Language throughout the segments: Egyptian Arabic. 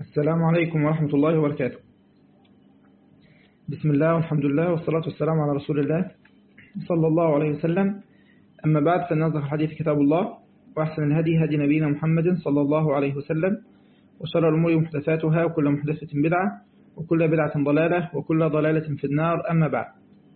السلام عليكم ورحمة الله وبركاته بسم الله والحمد لله والصلاة والسلام على رسول الله صلى الله عليه وسلم أما بعد فننظر الحديث كتاب الله وأحسن الهدي هدي نبينا محمد صلى الله عليه وسلم وشر الأمور محدثاتها وكل محدثة بدعة وكل بدعة ضلالة وكل ضلالة في النار أما بعد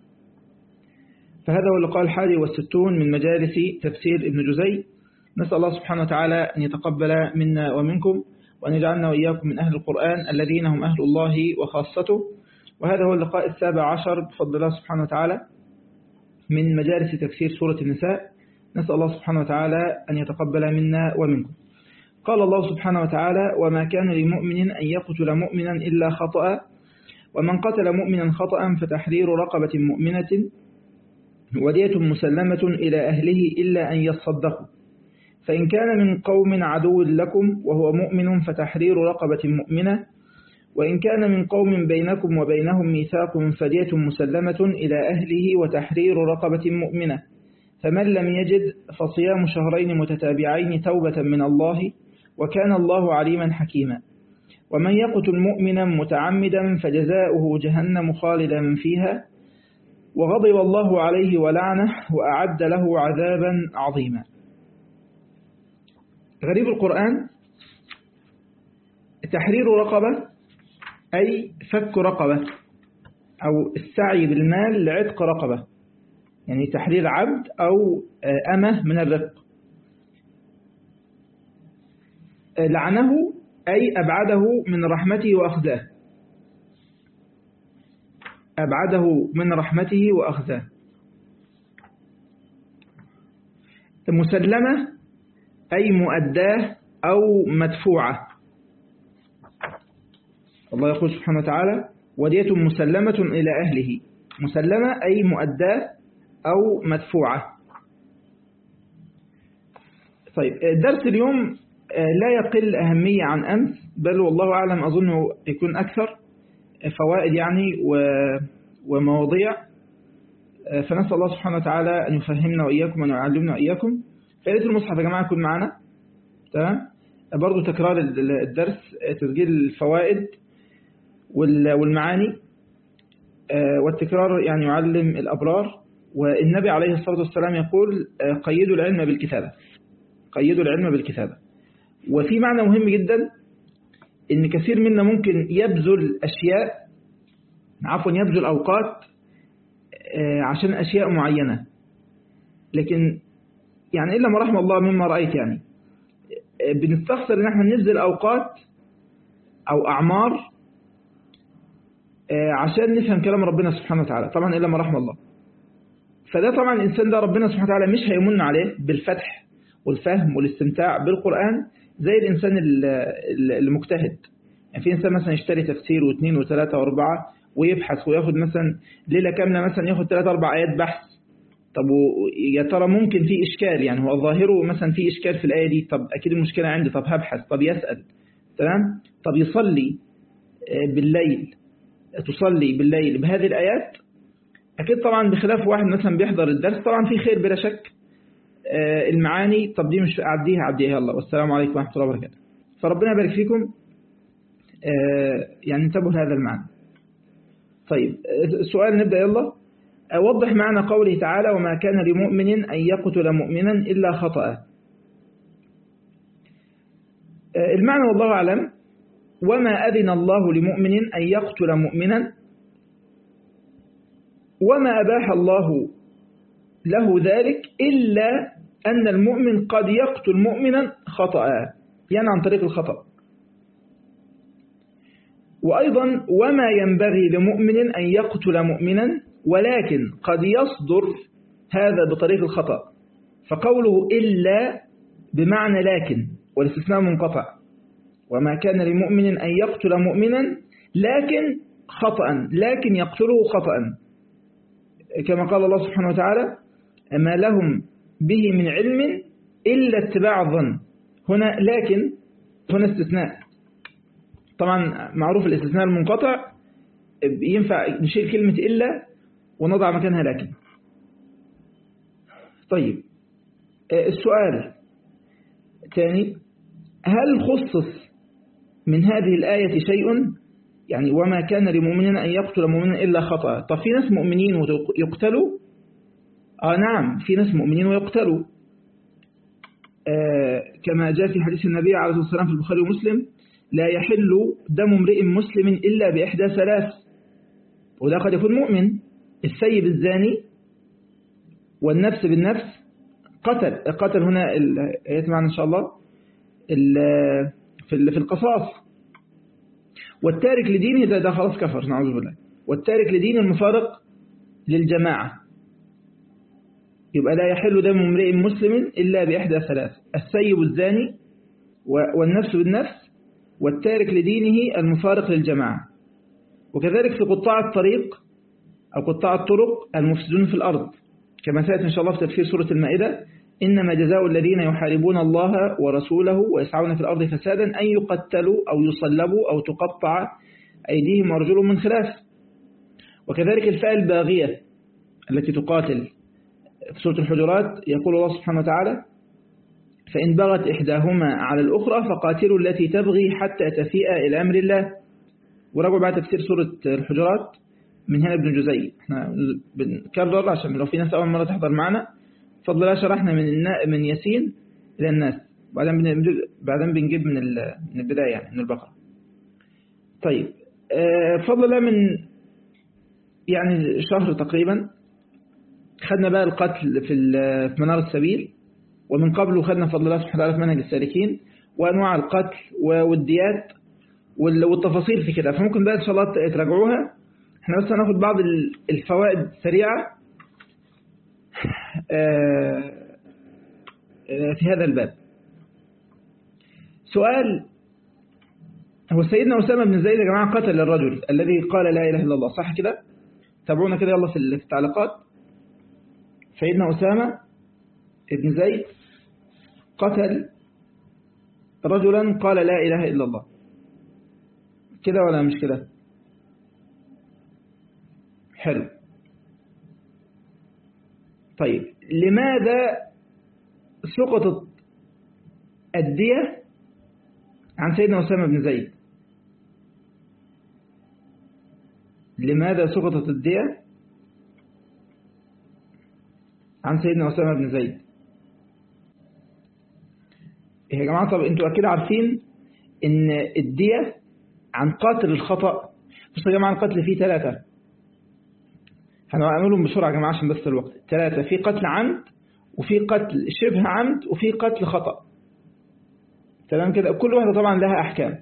فهذا هو اللقاء الحادي والستون من مجالس تفسير ابن جزي نسأل الله سبحانه وتعالى أن يتقبل منا ومنكم وأن يجعلنا وإياكم من أهل القرآن الذين هم أهل الله وخاصته وهذا هو اللقاء السابع عشر بفضل الله سبحانه وتعالى من مجالس تفسير سورة النساء نسأل الله سبحانه وتعالى أن يتقبل منا ومنكم قال الله سبحانه وتعالى وما كان لمؤمن أن يقتل مؤمنا إلا خطأ ومن قتل مؤمنا خطأ فتحرير رقبة مؤمنة ودية مسلمة إلى أهله إلا أن يصدقوا فإن كان من قوم عدو لكم وهو مؤمن فتحرير رقبة مؤمنة وإن كان من قوم بينكم وبينهم ميثاق فدية مسلمة إلى أهله وتحرير رقبة مؤمنة فمن لم يجد فصيام شهرين متتابعين توبة من الله وكان الله عليما حكيما ومن يقتل مؤمنا متعمدا فجزاؤه جهنم خالدا فيها وغضب الله عليه ولعنه وأعد له عذابا عظيما غريب القرآن تحرير رقبة أي فك رقبة أو السعي بالمال لعتق رقبة يعني تحرير عبد أو أمة من الرق لعنه أي أبعده من رحمته وأخذاه أبعده من رحمته وأخذاه مسلمة أي مؤداه أو مدفوعة الله يقول سبحانه وتعالى ودية مسلمة إلى أهله مسلمة أي مؤداه أو مدفوعة طيب درس اليوم لا يقل أهمية عن أمس بل والله أعلم أظنه يكون أكثر فوائد يعني ومواضيع فنسأل الله سبحانه وتعالى أن يفهمنا وإياكم وأن يعلمنا وإياكم فياريت المصحف يا جماعة يكون معنا تمام برضو تكرار الدرس تسجيل الفوائد والمعاني والتكرار يعني يعلم الأبرار والنبي عليه الصلاة والسلام يقول قيدوا العلم بالكتابة قيدوا العلم بالكتابة وفي معنى مهم جدا ان كثير منا ممكن يبذل أشياء عفوا يبذل أوقات عشان أشياء معينة لكن يعني إلا ما رحم الله مما رأيت يعني بنستخسر ان احنا ننزل أوقات أو أعمار عشان نفهم كلام ربنا سبحانه وتعالى طبعا إلا ما رحم الله فده طبعا الإنسان ده ربنا سبحانه وتعالى مش هيمن عليه بالفتح والفهم والاستمتاع بالقرآن زي الإنسان المجتهد يعني في إنسان مثلا يشتري تفسير واثنين وثلاثة واربعة ويبحث وياخد مثلا ليلة كاملة مثلا ياخد ثلاثة أربع آيات بحث طب يا ترى ممكن في إشكال يعني هو ظاهره مثلا في إشكال في الآية دي طب أكيد المشكلة عندي طب هبحث طب يسأل تمام طب يصلي بالليل تصلي بالليل بهذه الآيات أكيد طبعا بخلاف واحد مثلا بيحضر الدرس طبعا في خير بلا شك المعاني طب دي مش أعديها أعديها يلا والسلام عليكم ورحمة الله وبركاته فربنا يبارك فيكم يعني انتبهوا لهذا المعنى طيب السؤال نبدأ يلا وضح معنى قوله تعالى وما كان لمؤمن أن يقتل مؤمنا إلا خطأ المعنى والله أعلم وما أذن الله لمؤمن أن يقتل مؤمنا وما أباح الله له ذلك إلا أن المؤمن قد يقتل مؤمنا خطأ يعني عن طريق الخطأ وأيضا وما ينبغي لمؤمن أن يقتل مؤمنا ولكن قد يصدر هذا بطريق الخطأ فقوله إلا بمعنى لكن والاستثناء منقطع وما كان لمؤمن أن يقتل مؤمنا لكن خطأ لكن يقتله خطأ كما قال الله سبحانه وتعالى ما لهم به من علم إلا اتباع الظن هنا لكن هنا استثناء طبعا معروف الاستثناء المنقطع ينفع نشيل كلمة إلا ونضع مكانها لكن طيب السؤال ثاني هل خصص من هذه الآية شيء يعني وما كان لمؤمن أن يقتل مؤمنا إلا خطأ طب في ناس مؤمنين ويقتلوا آه نعم في ناس مؤمنين ويقتلوا آه كما جاء في حديث النبي عليه الصلاة والسلام في البخاري ومسلم لا يحل دم امرئ مسلم إلا بإحدى ثلاث وده قد يكون مؤمن السيب الزاني والنفس بالنفس قتل قتل هنا الآيات معنا إن شاء الله في في القصاص والتارك لدينه ده, ده خلاص كفر نعوذ بالله والتارك لدينه المفارق للجماعة يبقى لا يحل دم امرئ مسلم إلا بإحدى ثلاث السيب الزاني والنفس بالنفس والتارك لدينه المفارق للجماعة وكذلك في قطاع الطريق أو قطاع الطرق المفسدون في الأرض كما سيأتي إن شاء الله في تفسير سورة المائدة إنما جزاء الذين يحاربون الله ورسوله ويسعون في الأرض فسادا أن يقتلوا أو يصلبوا أو تقطع أيديهم وارجلهم من خلاف وكذلك الفئة الباغية التي تقاتل في سورة الحجرات يقول الله سبحانه وتعالى فإن بغت إحداهما على الأخرى فقاتلوا التي تبغي حتى تفيء إلى أمر الله ورجعوا بعد تفسير سورة الحجرات من هنا ابن جزي احنا بنكرر عشان لو في ناس أول مرة تحضر معنا فضل الله شرحنا من من ياسين إلى الناس بعدين بعدين بنجيب من من البداية يعني من البقرة طيب فضل الله من يعني شهر تقريبا خدنا بقى القتل في في منار السبيل ومن قبله خدنا فضل الله سبحانه وتعالى في منهج السالكين وأنواع القتل والديات والتفاصيل في كده فممكن بقى إن شاء الله تراجعوها احنا بس هناخد بعض الفوائد سريعة في هذا الباب سؤال هو سيدنا أسامة بن زيد يا جماعة قتل الرجل الذي قال لا إله إلا الله صح كده تابعونا كده يلا في التعليقات سيدنا أسامة بن زيد قتل رجلا قال لا إله إلا الله كده ولا مش كده حلو طيب لماذا سقطت الدية عن سيدنا أسامة بن زيد لماذا سقطت الدية عن سيدنا أسامة بن زيد يا جماعة طب انتوا أكيد عارفين ان الدية عن قاتل الخطأ بس يا جماعة القتل فيه ثلاثة هنعملهم بسرعة يا جماعة عشان بس الوقت ثلاثة في قتل عمد وفي قتل شبه عمد وفي قتل خطأ تمام كده كل واحدة طبعا لها أحكام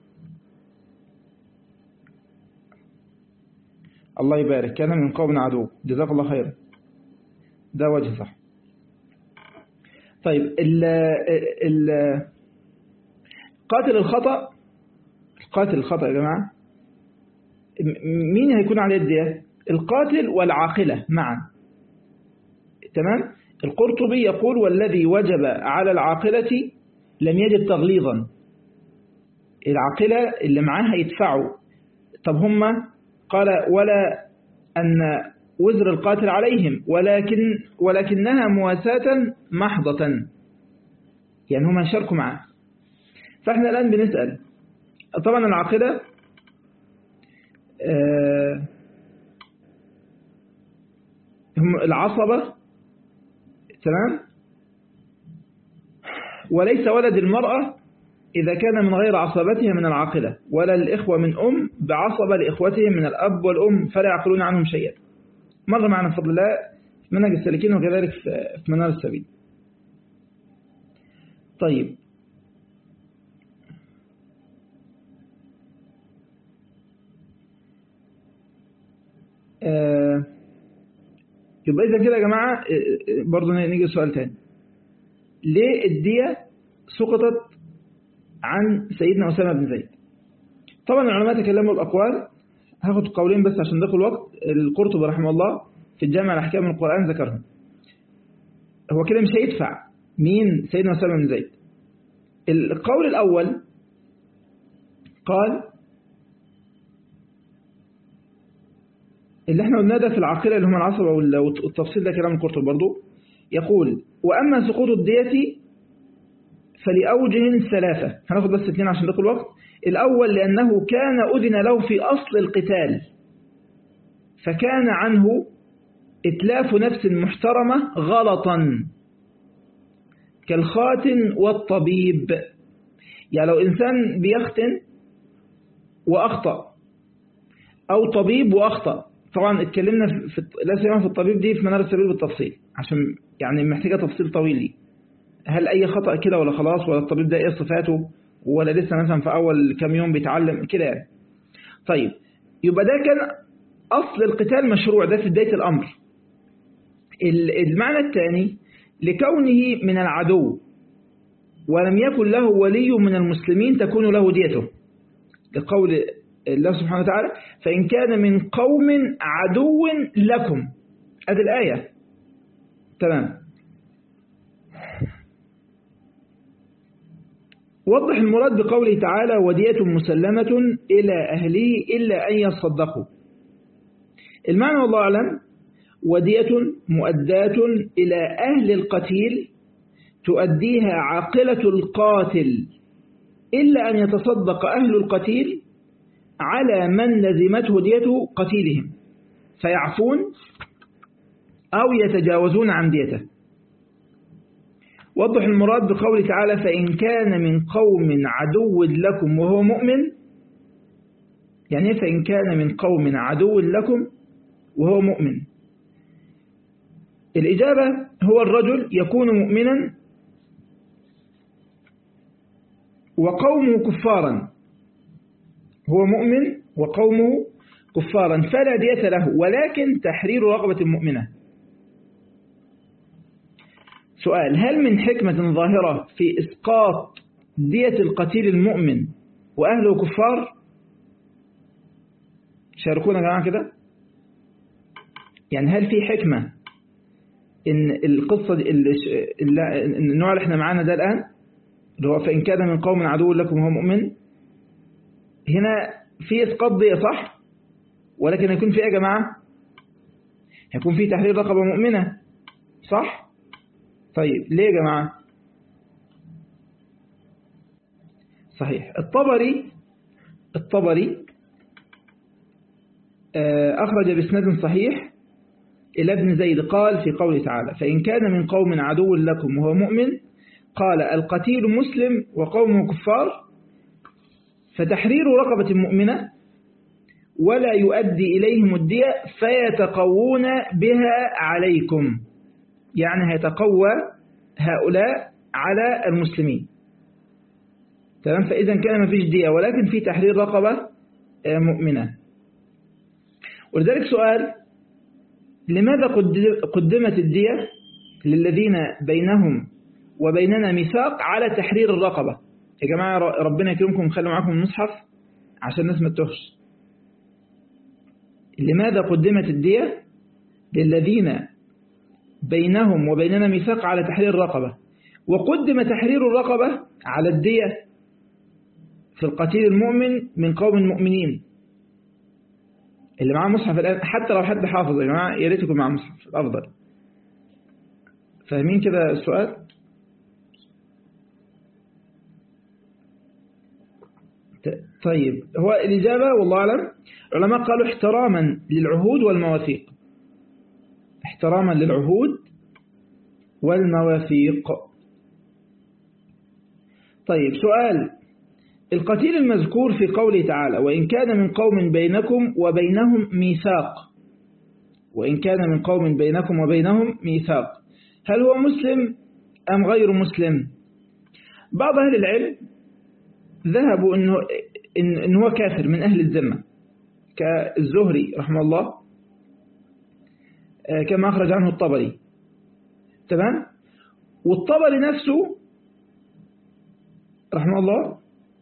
الله يبارك كان من قوم عدو جزاك الله خيرا ده وجه صح طيب ال ال قاتل الخطأ قاتل الخطأ يا جماعة مين هيكون عليه الدية القاتل والعاقلة معا تمام القرطبي يقول والذي وجب على العاقلة لم يجب تغليظا العاقلة اللي معاها يدفعوا طب هم قال ولا أن وزر القاتل عليهم ولكن ولكنها مواساة محضة يعني هم يشاركوا معاه فاحنا الآن بنسأل طبعا العاقلة آه هم العصبة تمام وليس ولد المرأة إذا كان من غير عصبتها من العاقلة ولا الإخوة من أم بعصبة لإخوتهم من الأب والأم فلا يعقلون عنهم شيئا مر معنا بفضل الله في منهج السالكين وكذلك في منار السبيل طيب آه يبقى إذا كده يا جماعة برضو نيجي سؤال تاني ليه الدية سقطت عن سيدنا أسامة بن زيد طبعا العلماء تكلموا الأقوال هاخد قولين بس عشان دخل الوقت القرطبي رحمه الله في الجامع الأحكام من القرآن ذكرهم هو كده مش هيدفع مين سيدنا أسامة بن زيد القول الأول قال اللي احنا قلنا ده في العقيلة اللي هم العصبة والتفصيل ده كلام القرطبي برضو يقول وأما سقوط الدية فلأوجه ثلاثة هناخد بس اثنين عشان دخل الوقت الأول لأنه كان أذن له في أصل القتال فكان عنه إتلاف نفس محترمة غلطا كالخاتن والطبيب يعني لو إنسان بيختن وأخطأ أو طبيب وأخطأ طبعا اتكلمنا في لا سيما في الطبيب دي في منار السبيل بالتفصيل عشان يعني محتاجة تفصيل طويل لي هل أي خطأ كده ولا خلاص ولا الطبيب ده إيه صفاته ولا لسه مثلا في أول كام يوم بيتعلم كده يعني طيب يبقى ده كان أصل القتال مشروع ده في بداية الأمر المعنى الثاني لكونه من العدو ولم يكن له ولي من المسلمين تكون له ديته لقول الله سبحانه وتعالى فإن كان من قوم عدو لكم هذه الآية تمام وضح المراد بقوله تعالى ودية مسلمة إلى أهله إلا أن يصدقوا المعنى والله أعلم ودية مؤداة إلى أهل القتيل تؤديها عاقلة القاتل إلا أن يتصدق أهل القتيل على من لزمته دية قتيلهم فيعفون أو يتجاوزون عن ديته وضح المراد بقوله تعالى فإن كان من قوم عدو لكم وهو مؤمن يعني فإن كان من قوم عدو لكم وهو مؤمن الإجابة هو الرجل يكون مؤمنا وقومه كفارا هو مؤمن وقومه كفارا فلا دية له ولكن تحرير رغبة مؤمنة سؤال هل من حكمة ظاهرة في إسقاط دية القتيل المؤمن وأهله كفار شاركونا يا جماعة كده يعني هل في حكمة إن القصة دي النوع اللي احنا معانا ده الآن اللي هو فإن كان من قوم عدو لكم وهو مؤمن هنا في إسقاط دية صح ولكن يكون في إيه يا جماعة يكون في تحرير رقبة مؤمنة صح طيب ليه يا جماعة صحيح الطبري الطبري أخرج بسند صحيح إلى ابن زيد قال في قوله تعالى فإن كان من قوم عدو لكم وهو مؤمن قال القتيل مسلم وقومه كفار فتحرير رقبة مؤمنة ولا يؤدي إليهم الدية فيتقوون بها عليكم يعني هيتقوى هؤلاء على المسلمين تمام فإذا كان ما فيش دية ولكن في تحرير رقبة مؤمنة ولذلك سؤال لماذا قدمت الدية للذين بينهم وبيننا ميثاق على تحرير الرقبة يا جماعة ربنا يكرمكم خلوا معاكم المصحف عشان الناس ما تتوهش لماذا قدمت الدية للذين بينهم وبيننا ميثاق على تحرير الرقبة وقدم تحرير الرقبة على الدية في القتيل المؤمن من قوم المؤمنين اللي معاه مصحف الآن حتى لو حد حافظ يا جماعة يا ريت يكون معاه مصحف الأفضل فاهمين كده السؤال طيب هو الإجابة والله أعلم العلماء قالوا احتراما للعهود والمواثيق احتراما للعهود والمواثيق طيب سؤال القتيل المذكور في قوله تعالى وإن كان من قوم بينكم وبينهم ميثاق وإن كان من قوم بينكم وبينهم ميثاق هل هو مسلم أم غير مسلم بعض أهل العلم ذهبوا إنه, إن هو كافر من أهل الذمة كالزهري رحمه الله كما أخرج عنه الطبري تمام والطبري نفسه رحمه الله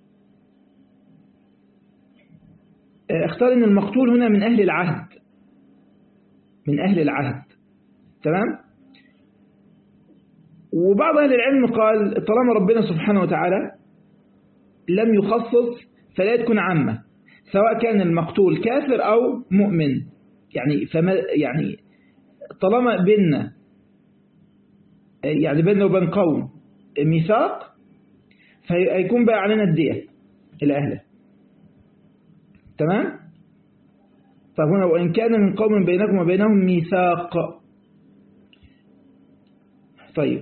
اختار ان المقتول هنا من أهل العهد من أهل العهد تمام وبعض أهل العلم قال طالما ربنا سبحانه وتعالى لم يخصص فلا تكون عامة سواء كان المقتول كافر أو مؤمن يعني فما يعني طالما بيننا يعني بيننا وبين قوم ميثاق فهيكون بقى علينا الدية الأهل تمام طب هنا وإن كان من قوم بينكم وبينهم ميثاق طيب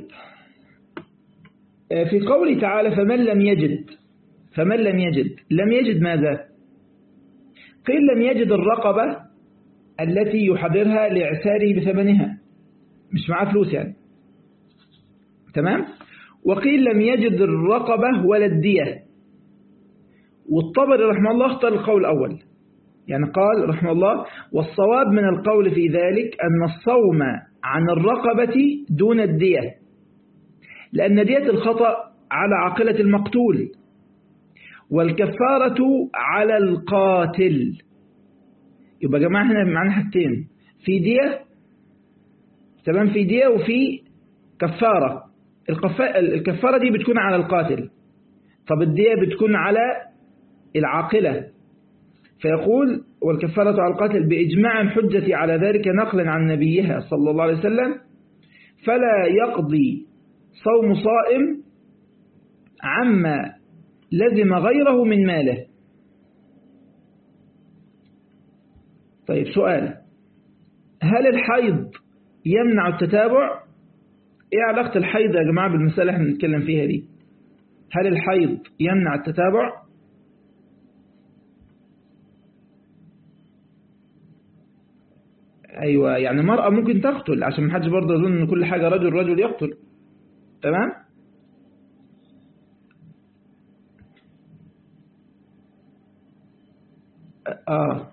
في قوله تعالى فمن لم يجد فمن لم يجد لم يجد ماذا قيل لم يجد الرقبة التي يحضرها لإعساره بثمنها مش معاه فلوس يعني تمام وقيل لم يجد الرقبة ولا الدية والطبري رحمه الله اختار القول الأول يعني قال رحمه الله والصواب من القول في ذلك أن الصوم عن الرقبة دون الدية لأن دية الخطأ على عقلة المقتول والكفارة على القاتل يبقى جماعة هنا معنا حاجتين في دية تمام في دية وفي كفارة الكفارة دي بتكون على القاتل طب الدية بتكون على العاقلة فيقول والكفارة على القاتل بإجماع الحجة على ذلك نقلا عن نبيها صلى الله عليه وسلم فلا يقضي صوم صائم عما لزم غيره من ماله طيب سؤال هل الحيض يمنع التتابع ايه علاقة الحيض يا جماعة بالمسألة احنا بنتكلم فيها دي هل الحيض يمنع التتابع ايوه يعني مرأة ممكن تقتل عشان ما حدش برضه يظن ان كل حاجة رجل رجل يقتل تمام اه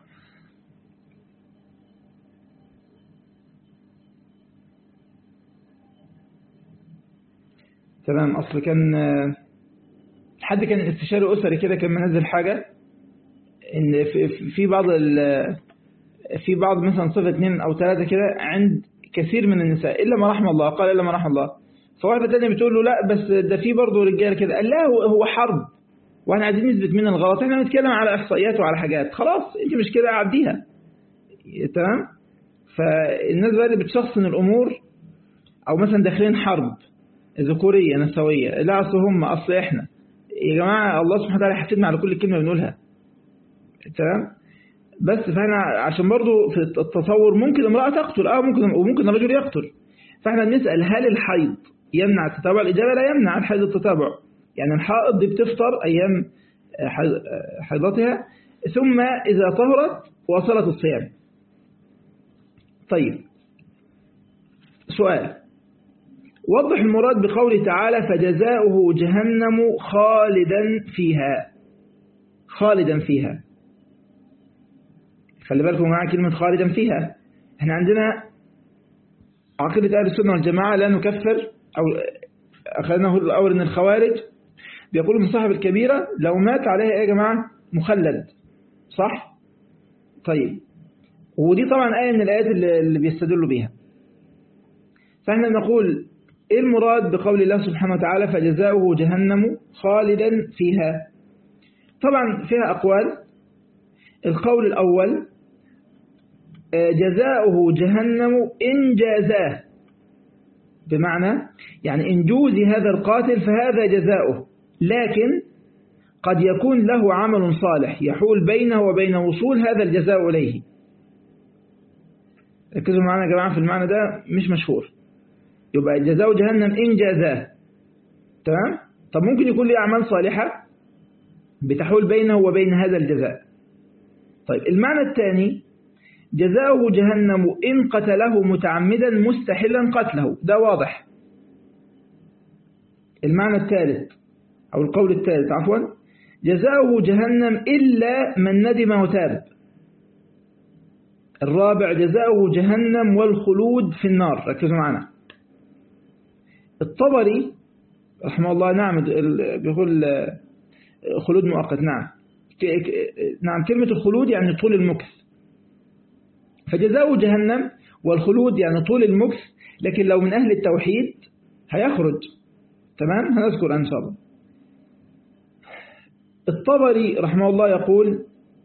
تمام اصل كان حد كان استشاري اسري كده كان منزل حاجة ان في بعض في بعض مثلا صفة اثنين او ثلاثة كده عند كثير من النساء الا ما رحم الله قال الا ما رحم الله فواحدة تانية بتقول له لا بس ده في برضه رجال كده قال لا هو حرب واحنا عايزين نثبت من الغلط احنا بنتكلم على احصائيات وعلى حاجات خلاص انت مش كده عديها تمام فالناس بقى اللي بتشخصن الامور او مثلا داخلين حرب ذكورية نسوية لا اصل هم اصل احنا يا جماعة الله سبحانه وتعالى حاسبنا على كل كلمة بنقولها تمام بس فاحنا عشان برضو في التصور ممكن امرأة تقتل اه ممكن وممكن الرجل يقتل فاحنا بنسأل هل الحيض يمنع التتابع الإجابة لا يمنع الحيض التتابع يعني الحائض دي بتفطر أيام حيضتها ثم إذا طهرت واصلت الصيام طيب سؤال وضح المراد بقوله تعالى فجزاؤه جهنم خالدا فيها خالدا فيها خلي بالكم معايا كلمة خالدا فيها احنا عندنا عقيدة أهل السنة والجماعة لا نكفر أو أخذناه الأول من الخوارج بيقولوا من صاحب الكبيرة لو مات عليها إيه يا جماعة مخلد صح طيب ودي طبعا آية من الآيات اللي بيستدلوا بيها فإحنا نقول إيه المراد بقول الله سبحانه وتعالى فجزاؤه جهنم خالدا فيها طبعا فيها أقوال القول الأول جزاؤه جهنم إن جازاه بمعنى يعني إن جوزي هذا القاتل فهذا جزاؤه لكن قد يكون له عمل صالح يحول بينه وبين وصول هذا الجزاء إليه ركزوا معنا يا جماعة في المعنى ده مش مشهور يبقى جزاء جهنم إن جازاه تمام طب ممكن يكون له أعمال صالحة بتحول بينه وبين هذا الجزاء طيب المعنى الثاني جزاؤه جهنم إن قتله متعمدا مستحلا قتله ده واضح المعنى الثالث أو القول الثالث عفوا جزاؤه جهنم إلا من ندم وتاب الرابع جزاؤه جهنم والخلود في النار ركزوا معنا الطبري رحمه الله نعم بيقول خلود مؤقت نعم نعم كلمة الخلود يعني طول المكث فجزاؤه جهنم والخلود يعني طول المكث لكن لو من أهل التوحيد هيخرج تمام هنذكر إن شاء الله الطبري رحمه الله يقول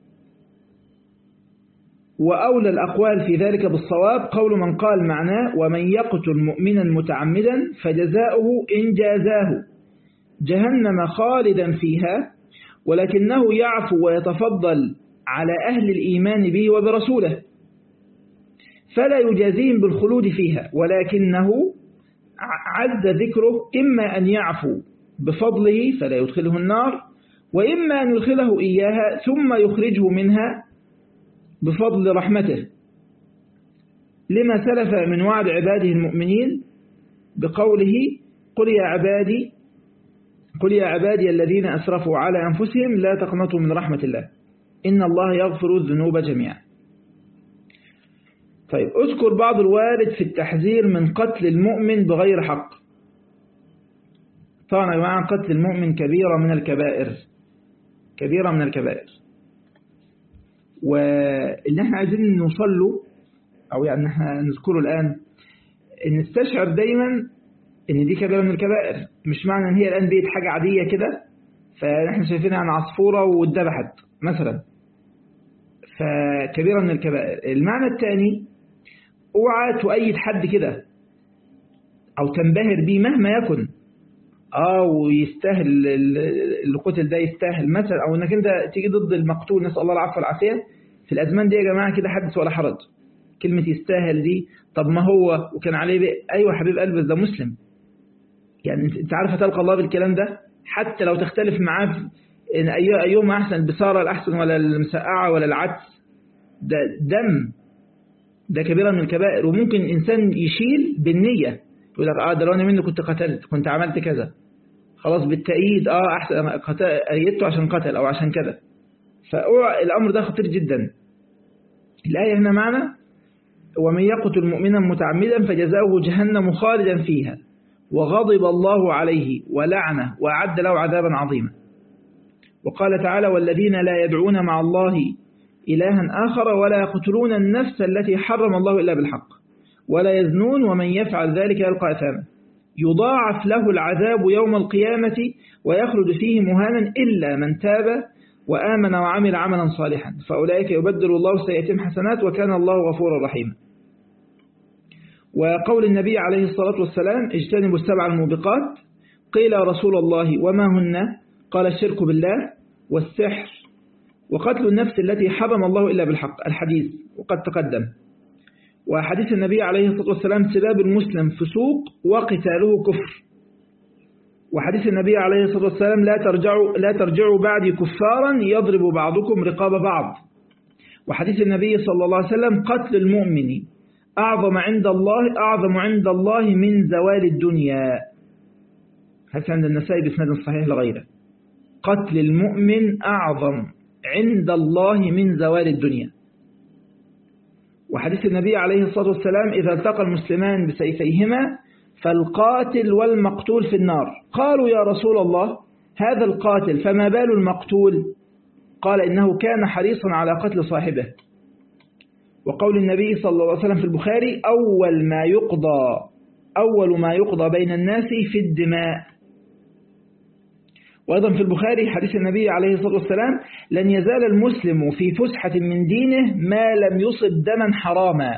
وأولى الأقوال في ذلك بالصواب قول من قال معناه ومن يقتل مؤمنا متعمدا فجزاؤه إن جازاه جهنم خالدا فيها ولكنه يعفو ويتفضل على أهل الإيمان به وبرسوله فلا يجازيهم بالخلود فيها ولكنه عز ذكره إما أن يعفو بفضله فلا يدخله النار وإما أن يدخله إياها ثم يخرجه منها بفضل رحمته لما سلف من وعد عباده المؤمنين بقوله قل يا عبادي قل يا عبادي الذين أسرفوا على أنفسهم لا تقنطوا من رحمة الله إن الله يغفر الذنوب جميعا طيب اذكر بعض الوارد في التحذير من قتل المؤمن بغير حق طبعا يا جماعة قتل المؤمن كبيرة من الكبائر كبيرة من الكبائر واللي احنا عايزين نوصل له او يعني احنا نذكره الآن ان نستشعر دايما ان دي كبيرة من الكبائر مش معنى ان هي الآن بقت حاجة عادية كده فاحنا شايفينها عن عصفورة واتذبحت مثلا فكبيرة من الكبائر المعنى الثاني اوعى تؤيد حد كده او تنبهر بيه مهما يكن اه ويستاهل القتل ده يستاهل مثلا او انك انت تيجي ضد المقتول نسال الله العفو والعافيه في الازمان دي يا جماعه كده حدث ولا حرج كلمه يستاهل دي طب ما هو وكان عليه بقى. ايوه حبيب قلبي ده مسلم يعني انت عارف هتلقى الله بالكلام ده حتى لو تختلف معاه في ان ايهما احسن البصاره الاحسن ولا المسقعه ولا العدس ده دم ده كبيرة من الكبائر وممكن إنسان يشيل بالنية يقول لك آه ده لو أنا مني كنت قتلت كنت عملت كذا خلاص بالتأييد آه أحسن أيدته عشان قتل أو عشان كذا فالأمر ده خطير جدا الآية هنا معنا ومن يقتل مؤمنا متعمدا فجزاؤه جهنم خالدا فيها وغضب الله عليه ولعنه وأعد له عذابا عظيما وقال تعالى والذين لا يدعون مع الله إلها آخر ولا يقتلون النفس التي حرم الله إلا بالحق ولا يزنون ومن يفعل ذلك يلقى أثاما يضاعف له العذاب يوم القيامة ويخرج فيه مهانا إلا من تاب وآمن وعمل عملا صالحا فأولئك يبدل الله سيئتهم حسنات وكان الله غفورا رحيما وقول النبي عليه الصلاة والسلام اجتنبوا السبع الموبقات قيل يا رسول الله وما هن قال الشرك بالله والسحر وقتل النفس التي حرم الله إلا بالحق الحديث وقد تقدم وحديث النبي عليه الصلاة والسلام سباب المسلم فسوق وقتاله كفر وحديث النبي عليه الصلاة والسلام لا ترجعوا, لا ترجعوا بعدي كفارا يضرب بعضكم رقاب بعض وحديث النبي صلى الله عليه وسلم قتل المؤمن أعظم عند الله أعظم عند الله من زوال الدنيا هذا عند النسائي بسند صحيح لغيره قتل المؤمن أعظم عند الله من زوال الدنيا وحديث النبي عليه الصلاة والسلام إذا التقى المسلمان بسيفيهما فالقاتل والمقتول في النار قالوا يا رسول الله هذا القاتل فما بال المقتول قال إنه كان حريصا على قتل صاحبه وقول النبي صلى الله عليه وسلم في البخاري أول ما يقضى أول ما يقضى بين الناس في الدماء وأيضا في البخاري حديث النبي عليه الصلاة والسلام لن يزال المسلم في فسحة من دينه ما لم يصب دما حراما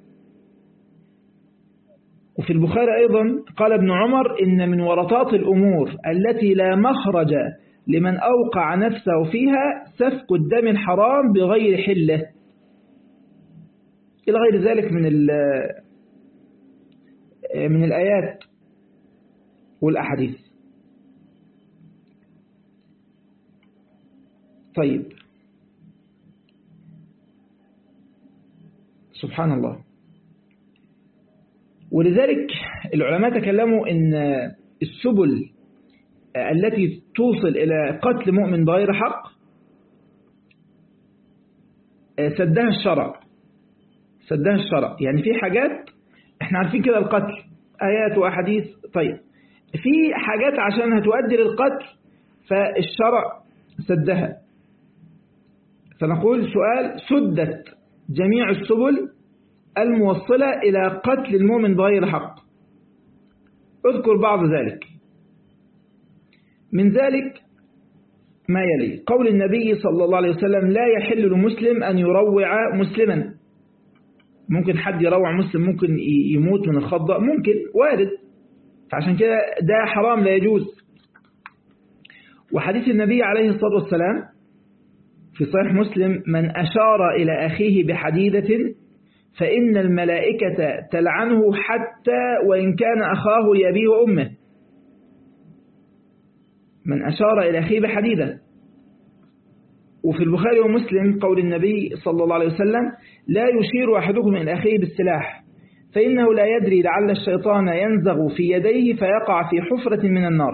وفي البخاري أيضا قال ابن عمر إن من ورطات الأمور التي لا مخرج لمن أوقع نفسه فيها سفك الدم الحرام بغير حله إلى غير ذلك من من الآيات والأحاديث طيب سبحان الله ولذلك العلماء تكلموا ان السبل التي توصل إلى قتل مؤمن بغير حق سدها الشرع سدها الشرع يعني في حاجات احنا عارفين كده القتل آيات وأحاديث طيب في حاجات عشان هتؤدي للقتل فالشرع سدها فنقول سؤال سدت جميع السبل الموصلة إلى قتل المؤمن بغير حق اذكر بعض ذلك من ذلك ما يلي قول النبي صلى الله عليه وسلم لا يحل لمسلم أن يروع مسلما ممكن حد يروع مسلم ممكن يموت من الخضة ممكن وارد فعشان كده ده حرام لا يجوز وحديث النبي عليه الصلاة والسلام في صحيح مسلم من أشار إلى أخيه بحديدة فإن الملائكة تلعنه حتى وإن كان أخاه يبيه أمه من أشار إلى أخيه بحديدة وفي البخاري ومسلم قول النبي صلى الله عليه وسلم لا يشير أحدكم إلى أخيه بالسلاح فإنه لا يدري لعل الشيطان ينزغ في يديه فيقع في حفرة من النار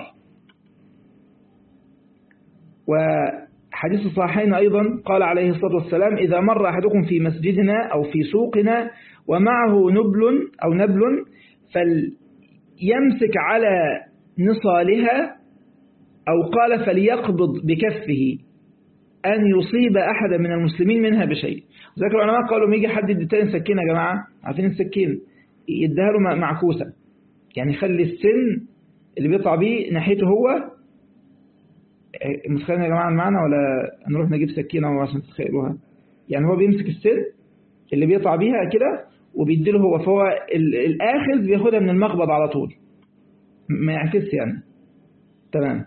وحديث الصحيحين أيضا قال عليه الصلاة والسلام إذا مر أحدكم في مسجدنا أو في سوقنا ومعه نبل أو نبل فليمسك على نصالها أو قال فليقبض بكفه أن يصيب أحدا من المسلمين منها بشيء ذلك العلماء قالوا ما يجي حد يدي سكينة يا جماعة عارفين السكين يديها له معكوسة يعني يخلي السن اللي بيطلع بيه ناحيته هو متخيلين يا جماعة معنا ولا نروح نجيب سكينة عشان تتخيلوها يعني هو بيمسك السن اللي بيطلع بيها كده وبيديله هو فهو الآخذ بياخدها من المقبض على طول ما يعكسش يعني تمام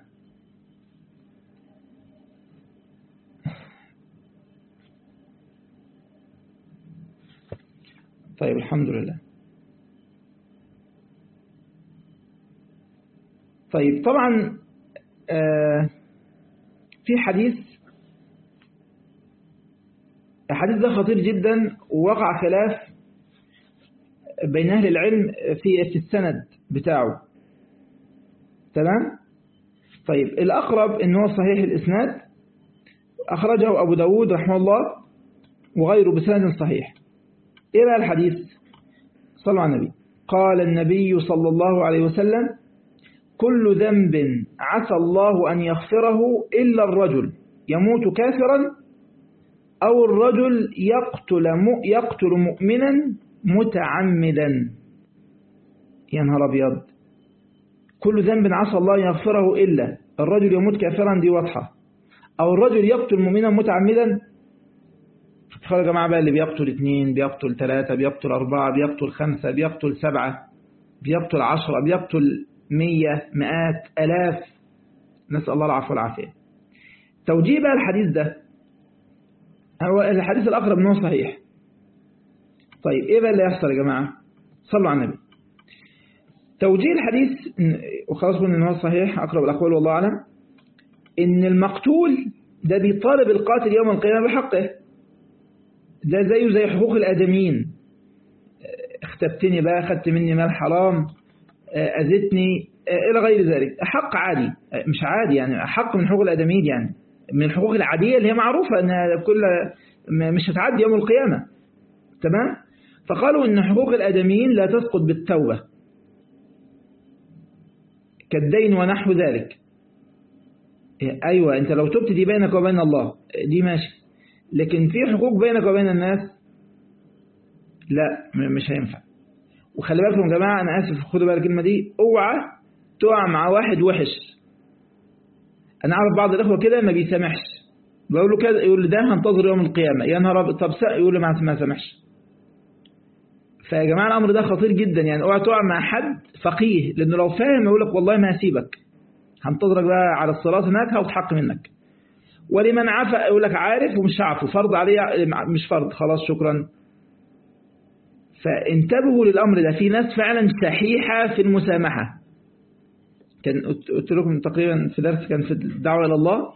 طيب الحمد لله طيب طبعا آه في حديث الحديث ده خطير جدا ووقع خلاف بين أهل العلم في في السند بتاعه تمام طيب الأقرب إن هو صحيح الإسناد أخرجه أبو داود رحمه الله وغيره بسند صحيح إيه بقى الحديث صلوا على النبي قال النبي صلى الله عليه وسلم كل ذنب عسى الله أن يغفره إلا الرجل يموت كافرا أو الرجل يقتل يقتل مؤمنا متعمدا يا نهار أبيض كل ذنب عسى الله أن يغفره إلا الرجل يموت كافرا دي واضحة أو الرجل يقتل مؤمنا متعمدا تخيلوا يا جماعة بقى اللي بيقتل اثنين بيقتل ثلاثة بيقتل أربعة بيقتل خمسة بيقتل سبعة بيقتل عشرة بيقتل مية مئات ألاف نسأل الله العفو والعافية توجيه بقى الحديث ده هو الحديث الأقرب منه صحيح طيب إيه بقى اللي يحصل يا جماعة صلوا على النبي توجيه الحديث وخلاص قلنا إن هو صحيح أقرب الأقوال والله أعلم إن المقتول ده بيطالب القاتل يوم القيامة بحقه ده زيه زي حقوق الآدميين اختبتني بقى خدت مني مال حرام أذتني إلى غير ذلك حق عادي مش عادي يعني حق من حقوق الآدميين يعني من الحقوق العادية اللي هي معروفة أنها كل مش هتعدي يوم القيامة تمام فقالوا أن حقوق الآدميين لا تسقط بالتوبة كالدين ونحو ذلك أيوة أنت لو تبت دي بينك وبين الله دي ماشي لكن في حقوق بينك وبين الناس لا مش هينفع وخلي بالكم يا جماعة أنا آسف خدوا بالك الكلمة دي اوعى تقع مع واحد وحش أنا أعرف بعض الإخوة كده ما بيسامحش بقول له كده يقول لي ده هنتظر يوم القيامة يا نهار طب يقول لي ما سامحش فيا جماعة الأمر ده خطير جدا يعني اوعى تقع مع حد فقيه لأنه لو فاهم يقول لك والله ما هسيبك هنتظرك بقى على الصراط هناك هاخد حق منك ولمن عفى يقول لك عارف ومش عارفه فرض عليه مش فرض خلاص شكرا فانتبهوا للأمر ده في ناس فعلا شحيحة في المسامحة كان قلت لكم تقريبا في درس كان في الدعوة إلى الله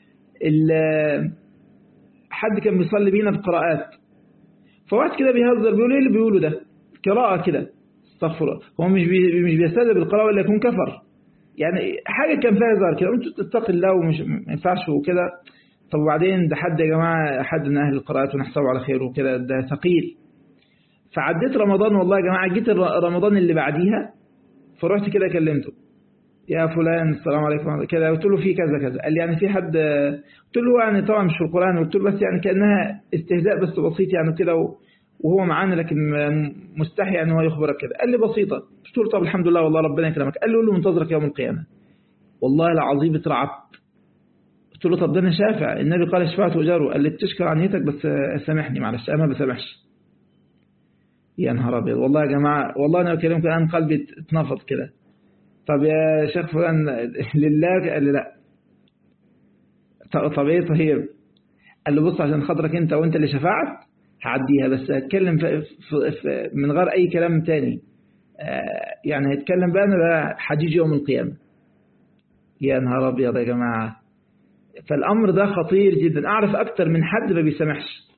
حد كان بيصلي بينا في قراءات فواحد كده بيهزر بيقول ايه اللي بيقوله ده قراءة كده استغفر الله هو مش بي مش بيستهزئ بالقراءة ولا يكون كفر يعني حاجة كان فيها هزار كده انتوا تتقي الله ومش ما ينفعش وكده طب وبعدين ده حد يا جماعة حد من أهل القراءات ونحسبه على خير وكده ده ثقيل فعديت رمضان والله يا جماعة جيت رمضان اللي بعديها فرحت كده كلمته يا فلان السلام عليكم كده قلت له في كذا كذا قال لي يعني في حد قلت له يعني طبعا مش في القرآن قلت له بس يعني كأنها استهزاء بس بسيط يعني كده وهو معانا لكن مستحي ان هو يخبرك كده قال لي بسيطة قلت له طب الحمد لله والله ربنا يكرمك قال له له منتظرك يوم القيامة والله العظيم اترعبت قلت له طب ده انا شافع النبي قال شفاعة وجاره قال لي بتشكر عن نيتك بس سامحني معلش انا ما بسامحش يا نهار ابيض والله يا جماعة والله انا بكلمكم الان قلبي اتنفض كده طب يا شيخ فلان لله قال لي لا طب ايه طيب قال له بص عشان خاطرك انت وانت اللي شفعت هعديها بس هتكلم في في في من غير اي كلام تاني يعني هيتكلم بقى انا ده حجيج يوم القيامة يا نهار ابيض يا جماعة فالامر ده خطير جدا اعرف اكتر من حد ما بيسامحش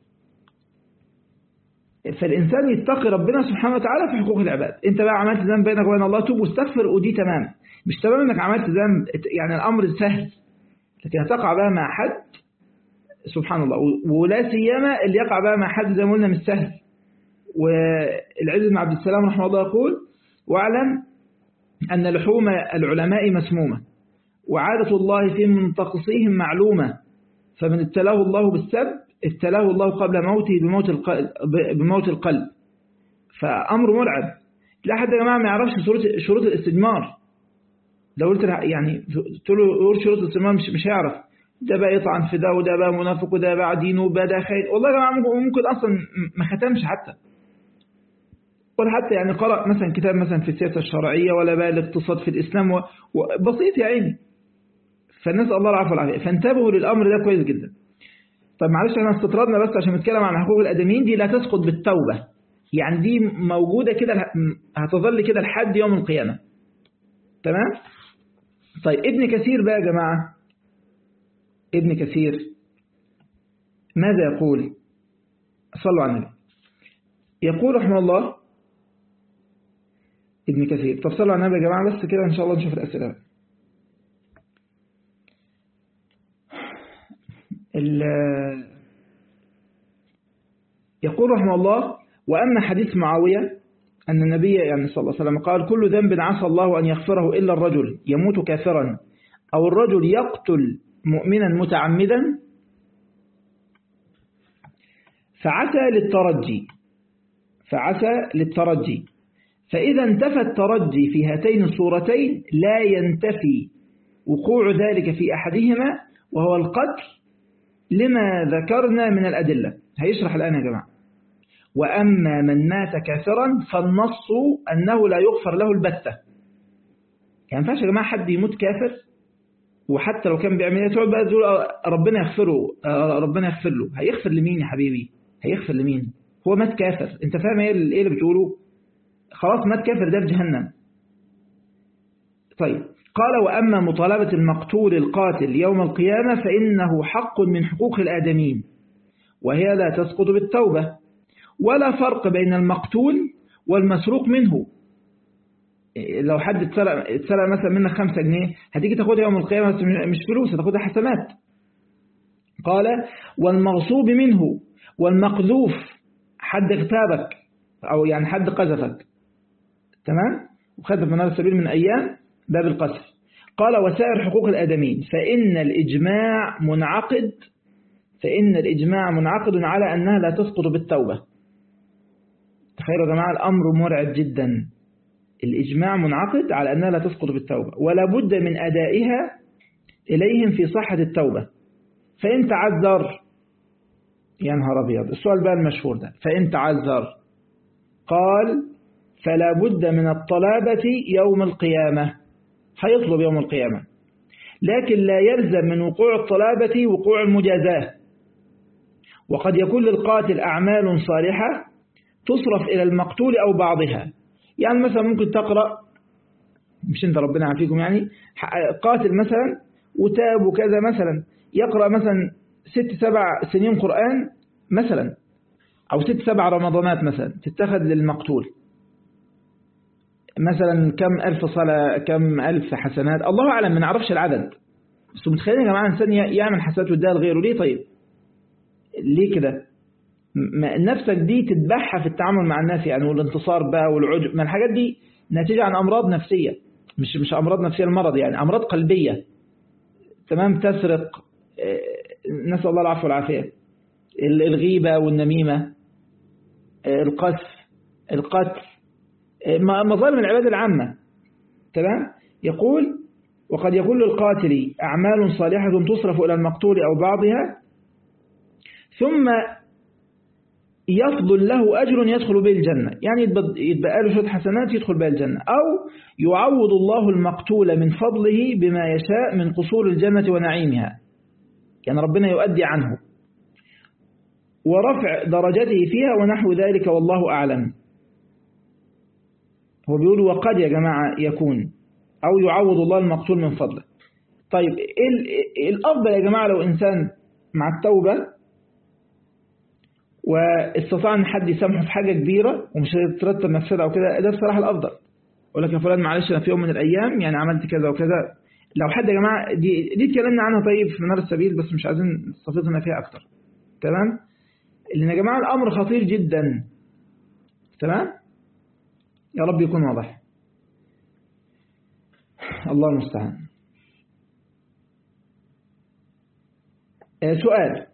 فالإنسان يتقي ربنا سبحانه وتعالى في حقوق العباد أنت بقى عملت ذنب بينك وبين الله توب واستغفر ودي تمام مش تمام أنك عملت ذنب يعني الأمر سهل لكن هتقع بقى مع حد سبحان الله ولا سيما اللي يقع بقى مع حد زي ما قلنا مش سهل والعز بن عبد السلام رحمه الله يقول واعلم أن لحوم العلماء مسمومة وعادة الله في منتقصيهم معلومة فمن ابتلاه الله بالسب ابتلاه الله قبل موته بموت القلب, بموت القلب فأمر مرعب لا حد يا جماعة ما يعرفش شروط شروط الاستجمار لو قلت يعني قلت له يقول شروط الاستجمار مش مش هيعرف ده بقى يطعن في ده وده بقى منافق وده بقى دينه وده ده خير والله يا جماعة ممكن أصلا ما ختمش حتى ولا حتى يعني قرأ مثلا كتاب مثلا في السياسة الشرعية ولا بقى الاقتصاد في الإسلام بسيط يا عيني فالنسأل الله العفو والعافية فانتبهوا للأمر ده كويس جدا طب معلش احنا استطردنا بس عشان نتكلم عن حقوق الادميين دي لا تسقط بالتوبة يعني دي موجودة كده هتظل كده لحد يوم القيامة تمام طيب ابن كثير بقى يا جماعة ابن كثير ماذا يقول صلوا على النبي يقول رحمه الله ابن كثير طب صلوا على النبي يا جماعة بس كده ان شاء الله نشوف الأسئلة يقول رحمه الله وأما حديث معاوية أن النبي يعني صلى الله عليه وسلم قال كل ذنب عسى الله أن يغفره إلا الرجل يموت كافرا أو الرجل يقتل مؤمنا متعمدا فعسى للترجي فعسى للترجي فإذا انتفى الترجي في هاتين الصورتين لا ينتفي وقوع ذلك في أحدهما وهو القتل لما ذكرنا من الأدلة هيشرح الآن يا جماعة وأما من مات كافرا فالنص أنه لا يغفر له البتة يعني فاش يا جماعة حد يموت كافر وحتى لو كان بيعمل ايه تقعد بقى تقول ربنا يغفره ربنا يغفر له هيغفر لمين يا حبيبي هيغفر لمين هو مات كافر انت فاهم ايه اللي بتقوله خلاص مات كافر ده في جهنم طيب قال وأما مطالبة المقتول القاتل يوم القيامة فإنه حق من حقوق الآدمين وهي لا تسقط بالتوبة ولا فرق بين المقتول والمسروق منه لو حد اتسرق, اتسرق مثلا منك خمسة جنيه هتيجي تاخدها يوم القيامة مش فلوس هتاخدها حسنات قال والمغصوب منه والمقذوف حد اغتابك أو يعني حد قذفك تمام وخذف من هذا السبيل من أيام باب القذف قال وسائر حقوق الآدمين فإن الإجماع منعقد فإن الإجماع منعقد على أنها لا تسقط بالتوبة تخيلوا يا جماعة الأمر مرعب جدا الإجماع منعقد على أنها لا تسقط بالتوبة ولا بد من أدائها إليهم في صحة التوبة فإن تعذر يا نهار أبيض السؤال بقى المشهور ده فإن تعذر قال فلا بد من الطلابة يوم القيامة هيطلب يوم القيامة لكن لا يلزم من وقوع الطلابة وقوع المجازاة وقد يكون للقاتل أعمال صالحة تصرف إلى المقتول أو بعضها يعني مثلا ممكن تقرأ مش انت ربنا عافيكم يعني قاتل مثلا وتاب وكذا مثلا يقرأ مثلا ست سبع سنين قرآن مثلا أو ست سبع رمضانات مثلا تتخذ للمقتول مثلا كم ألف صلاة كم ألف حسنات الله أعلم ما نعرفش العدد بس متخيلين يا جماعة إنسان يعمل حسنات ويديها لغيره ليه طيب ليه كده نفسك دي تتبعها في التعامل مع الناس يعني والانتصار بقى والعجب ما الحاجات دي نتيجة عن أمراض نفسية مش مش أمراض نفسية المرض يعني أمراض قلبية تمام تسرق نسأل الله العفو والعافية الغيبة والنميمة القذف القتل مظالم العباد العامة تمام يقول وقد يكون للقاتل أعمال صالحة تصرف إلى المقتول أو بعضها ثم يفضل له أجر يدخل به الجنة يعني يتبقى له شوية حسنات يدخل بها الجنة أو يعوض الله المقتول من فضله بما يشاء من قصور الجنة ونعيمها يعني ربنا يؤدي عنه ورفع درجته فيها ونحو ذلك والله أعلم هو بيقول وقد يا جماعة يكون أو يعوض الله المقتول من فضله طيب الأفضل يا جماعة لو إنسان مع التوبة واستطاع ان حد يسامحه في حاجة كبيرة ومش هيترتب مفسدة او كده ده بصراحة الافضل اقول لك يا فلان معلش انا في يوم من الايام يعني عملت كذا وكذا لو حد يا جماعة دي دي اتكلمنا عنها طيب في منار السبيل بس مش عايزين نستفيضنا فيها اكتر تمام لان يا جماعة الامر خطير جدا تمام يا رب يكون واضح الله المستعان سؤال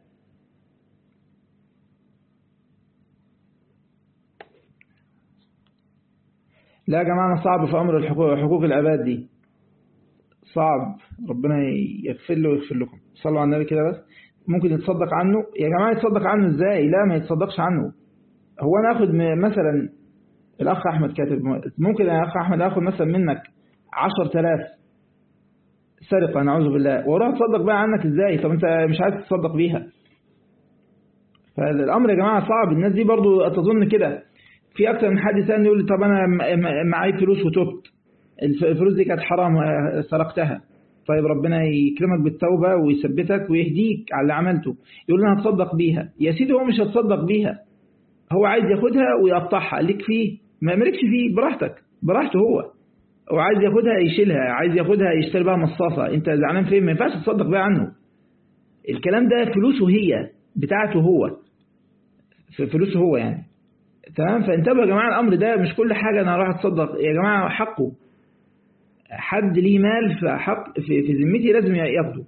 لا يا جماعة صعب في أمر الحقوق حقوق العباد دي صعب ربنا يغفر له ويغفر لكم صلوا على النبي كده بس ممكن يتصدق عنه يا جماعة يتصدق عنه ازاي لا ما يتصدقش عنه هو أنا أخذ مثلا الأخ أحمد كاتب ممكن يا أخ أحمد أخذ مثلا منك عشر تلاف سرقة نعوذ بالله واروح اتصدق بقى عنك ازاي طب انت مش عايز تتصدق بيها فالامر يا جماعة صعب الناس دي برضو تظن كده في اكتر من حد ثاني يقول لي طب انا معايا فلوس وتبت الفلوس دي كانت حرام سرقتها طيب ربنا يكرمك بالتوبة ويثبتك ويهديك على اللي عملته يقول انا هتصدق بيها يا سيدي هو مش هتصدق بيها هو عايز ياخدها ويقطعها ليك فيه ما مالكش فيه براحتك براحته هو وعايز ياخدها يشيلها عايز ياخدها يشتري بها مصاصة انت زعلان فين ما ينفعش تصدق بقى عنه الكلام ده فلوسه هي بتاعته هو فلوسه هو يعني تمام فانتبهوا يا جماعة الأمر ده مش كل حاجة أنا راح أتصدق يا جماعة حقه حد ليه مال فحق في, في ذمتي لازم ياخده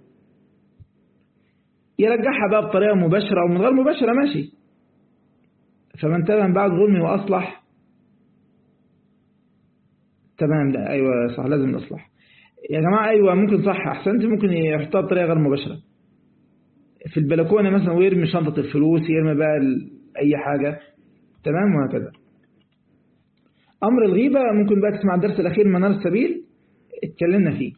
يرجعها بقى بطريقة مباشرة أو من غير مباشرة ماشي فمن تاب بعد ظلمي وأصلح تمام لا أيوة صح لازم نصلح يا جماعة أيوة ممكن صح أحسنت ممكن يحطها بطريقة غير مباشرة في البلكونة مثلا ويرمي شنطة الفلوس يرمي بقى أي حاجة تمام وهكذا أمر الغيبة ممكن بقى تسمع الدرس الأخير من منار السبيل اتكلمنا فيه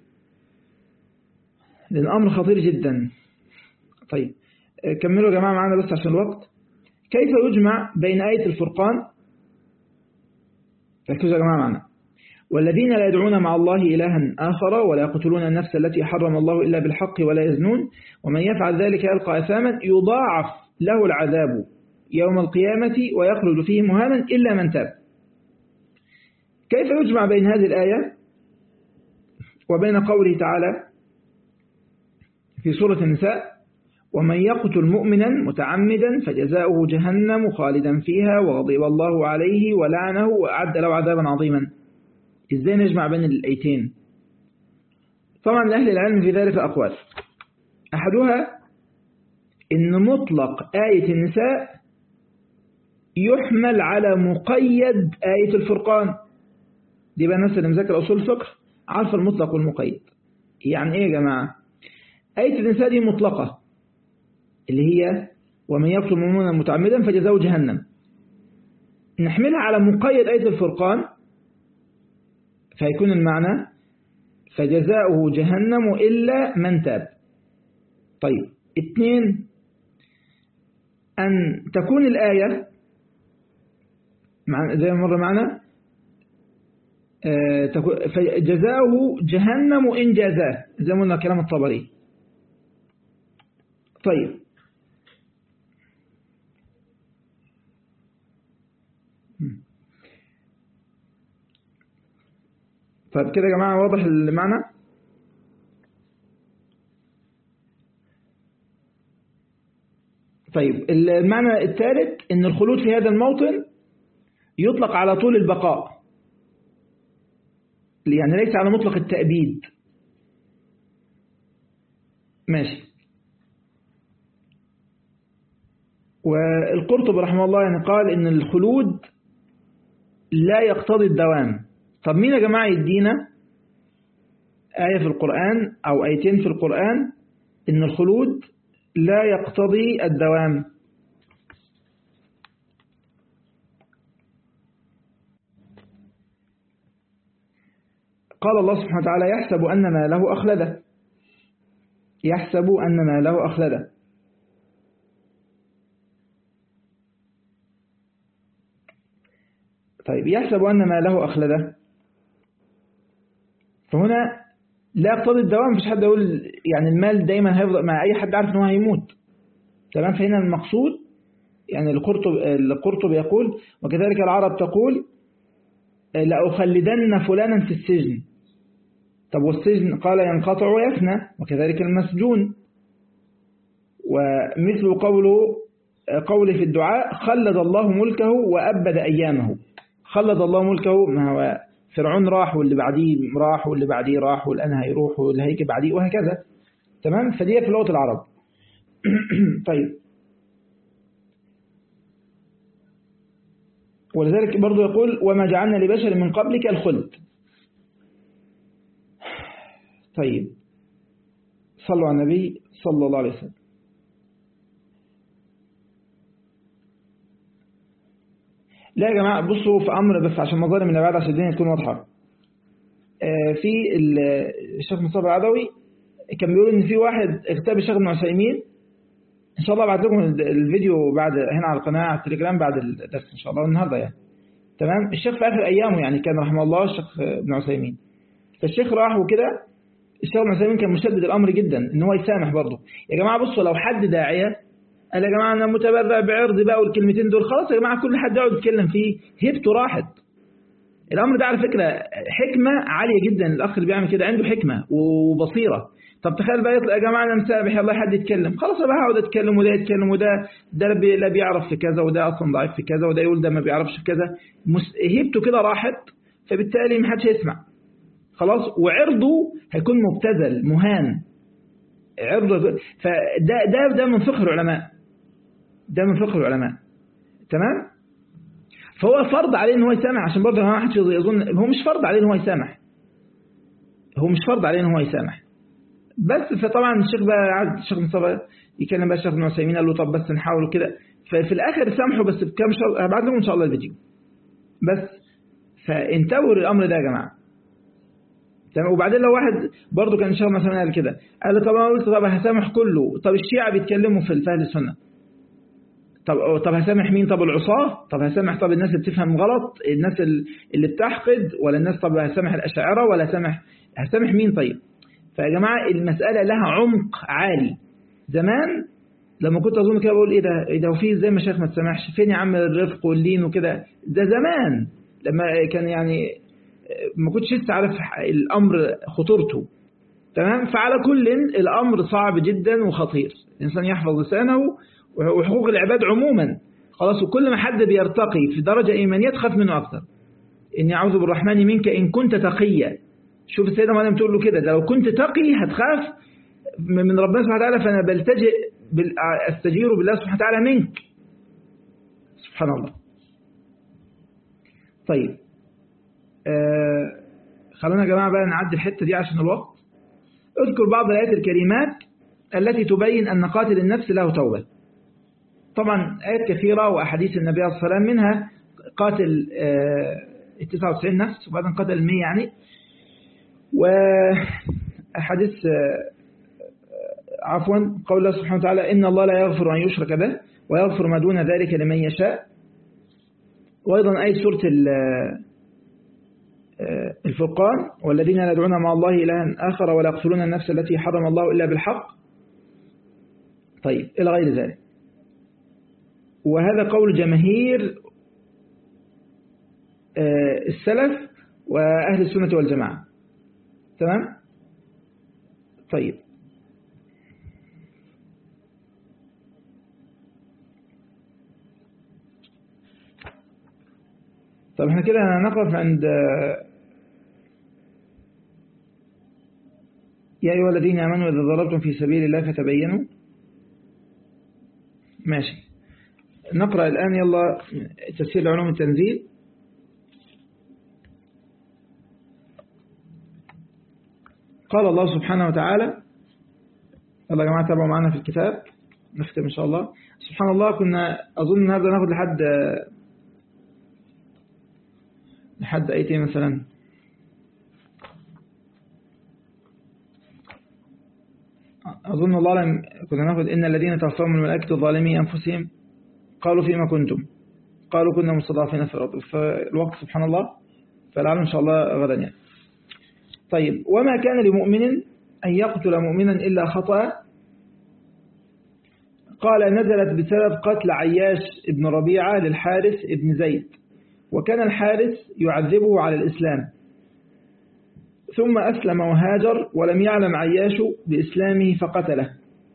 لأن الأمر خطير جدا طيب كملوا يا جماعة معانا بس عشان الوقت كيف يجمع بين آية الفرقان ركزوا يا جماعة معنا والذين لا يدعون مع الله إلها آخر ولا يقتلون النفس التي حرم الله إلا بالحق ولا يزنون ومن يفعل ذلك يلقى أثاما يضاعف له العذاب يوم القيامة ويخرج فيه مهانا إلا من تاب كيف يجمع بين هذه الآية وبين قوله تعالى في سورة النساء ومن يقتل مؤمنا متعمدا فجزاؤه جهنم خالدا فيها وغضب الله عليه ولعنه وأعد له عذابا عظيما إزاي نجمع بين الآيتين طبعا لأهل العلم في ذلك أقوال أحدها إن مطلق آية النساء يحمل على مقيد آية الفرقان دي بقى الناس اللي مذاكر أصول الفقه عارفه المطلق والمقيد يعني إيه يا جماعة آية النساء دي مطلقة اللي هي ومن يقتل مؤمنا متعمدا فجزاؤه جهنم نحملها على مقيد آية الفرقان فيكون المعنى فجزاؤه جهنم إلا من تاب طيب اثنين أن تكون الآية زي ما مر معنا جزاؤه جهنم إن جازاه زي ما قلنا كلام الطبري طيب طيب كده يا جماعة واضح المعنى طيب المعنى الثالث ان الخلود في هذا الموطن يطلق على طول البقاء يعني ليس على مطلق التأبيد ماشي والقرطب رحمه الله يعني قال ان الخلود لا يقتضي الدوام طب مين يا جماعة يدينا آية في القرآن أو آيتين في القرآن إن الخلود لا يقتضي الدوام قال الله سبحانه وتعالى يحسب أن ما له أخلده يحسب أن ما له أخلده طيب يحسب أن ما له أخلده فهنا لا يقتضي الدوام مفيش حد يقول يعني المال دايما هيفضل مع أي حد عارف أنه هيموت تمام فهنا المقصود يعني القرطب القرطب يقول وكذلك العرب تقول لأخلدن فلانا في السجن طب والسجن قال ينقطع ويفنى وكذلك المسجون ومثل قوله قوله في الدعاء خلد الله ملكه وأبد أيامه خلد الله ملكه ما هو فرعون راح واللي بعديه راح واللي بعديه راح والآن هيروح واللي هيجي بعديه وهكذا تمام فدي في لغة العرب طيب ولذلك برضو يقول وما جعلنا لبشر من قبلك الخلد طيب صلوا على النبي صلى الله عليه وسلم لا يا جماعة بصوا في أمر بس عشان مظالم اللي بعد عشان الدنيا تكون واضحة في الشيخ مصطفى العدوي كان بيقول إن في واحد اغتاب الشيخ ابن عثيمين إن شاء الله بعد لكم الفيديو بعد هنا على القناة على التليجرام بعد الدرس إن شاء الله النهاردة يعني تمام الشيخ في آخر أيامه يعني كان رحمه الله الشيخ ابن عثيمين فالشيخ راح وكده الشيخ ابن عثيمين كان مشدد الأمر جدا إن هو يسامح برضه يا جماعة بصوا لو حد داعية قال يا جماعة أنا متبرع بعرض بقى والكلمتين دول خلاص يا جماعة كل حد يقعد يتكلم فيه هيبته راحت الأمر ده على فكرة حكمة عالية جدا الأخ اللي بيعمل كده عنده حكمة وبصيرة طب تخيل بقى يطلع يا جماعة أنا مسامح يلا حد يتكلم خلاص بقى هقعد أتكلم وده يتكلم وده ده لا بيعرف في كذا وده أصلا ضعيف في كذا وده يقول ده ما بيعرفش في كذا هيبته كده راحت فبالتالي ما حدش هيسمع خلاص وعرضه هيكون مبتذل مهان عرضه فده ده ده من فقه العلماء ده من فقه العلماء تمام فهو فرض عليه ان هو يسامح عشان برضه ما حدش يظن هو مش فرض عليه ان هو يسامح هو مش فرض عليه ان هو يسامح بس فطبعا الشيخ بقى قعد الشيخ مصطفى يكلم بقى الشيخ ابن عثيمين قال له طب بس نحاول كده ففي الاخر سامحه بس بكام شهر هبعت لكم ان شاء الله الفيديو بس فانتبهوا للامر ده يا جماعه تمام وبعدين لو واحد برضه كان الشيخ مثلا قال كده قال له طب انا قلت طب هسامح كله طب الشيعة بيتكلموا في الفهم السنه طب طب هسامح مين طب العصاة طب هسامح طب الناس اللي بتفهم غلط الناس اللي بتحقد ولا الناس طب هسامح الأشاعرة ولا هسامح هسامح مين طيب فيا جماعة المسألة لها عمق عالي زمان لما كنت أظن كده بقول إيه ده إيه ده وفي إزاي مشايخ ما تسامحش فين يا عم الرفق واللين وكده ده زمان لما كان يعني ما كنتش لسه عارف الأمر خطورته تمام فعلى كل الأمر صعب جدا وخطير الإنسان يحفظ لسانه وحقوق العباد عموما خلاص وكل ما حد بيرتقي في درجة إيمانية تخاف منه أكثر إني أعوذ بالرحمن منك إن كنت تقيا شوف السيدة مريم تقول له كده ده لو كنت تقي هتخاف من ربنا سبحانه وتعالى فأنا بلتجئ أستجير بالله سبحانه وتعالى منك سبحان الله طيب آه خلونا يا جماعة بقى نعدي الحتة دي عشان الوقت اذكر بعض الآيات الكريمات التي تبين أن قاتل النفس له توبة طبعا آيات كثيرة وأحاديث النبي صلى الله عليه وسلم منها قاتل ال 99 نفس وبعدين قتل ال 100 يعني وأحاديث عفوا قول الله سبحانه وتعالى إن الله لا يغفر أن يشرك به ويغفر ما دون ذلك لمن يشاء وأيضا أي سورة الفرقان والذين لا يدعون مع الله إلها آخر ولا يقتلون النفس التي حرم الله إلا بالحق طيب إلى غير ذلك وهذا قول جماهير السلف وأهل السنة والجماعة تمام طيب طب احنا كده هنقف عند يا أيها الذين آمنوا إذا ضربتم في سبيل الله فتبينوا ماشي نقرأ الآن يلا تفسير علوم التنزيل قال الله سبحانه وتعالى يلا يا جماعة تابعوا معنا في الكتاب نختم إن شاء الله سبحان الله كنا أظن النهارده ناخد لحد لحد أيتين مثلا أظن الله لم كنا ناخد إن الذين توفاهم الملائكة ظالمي أنفسهم قالوا فيما كنتم قالوا كنا مستضعفين في الأرض فالوقت سبحان الله فلعل إن شاء الله غدا يعني طيب وما كان لمؤمن أن يقتل مؤمنا إلا خطأ قال نزلت بسبب قتل عياش ابن ربيعة للحارث ابن زيد وكان الحارث يعذبه على الإسلام ثم أسلم وهاجر ولم يعلم عياش بإسلامه فقتله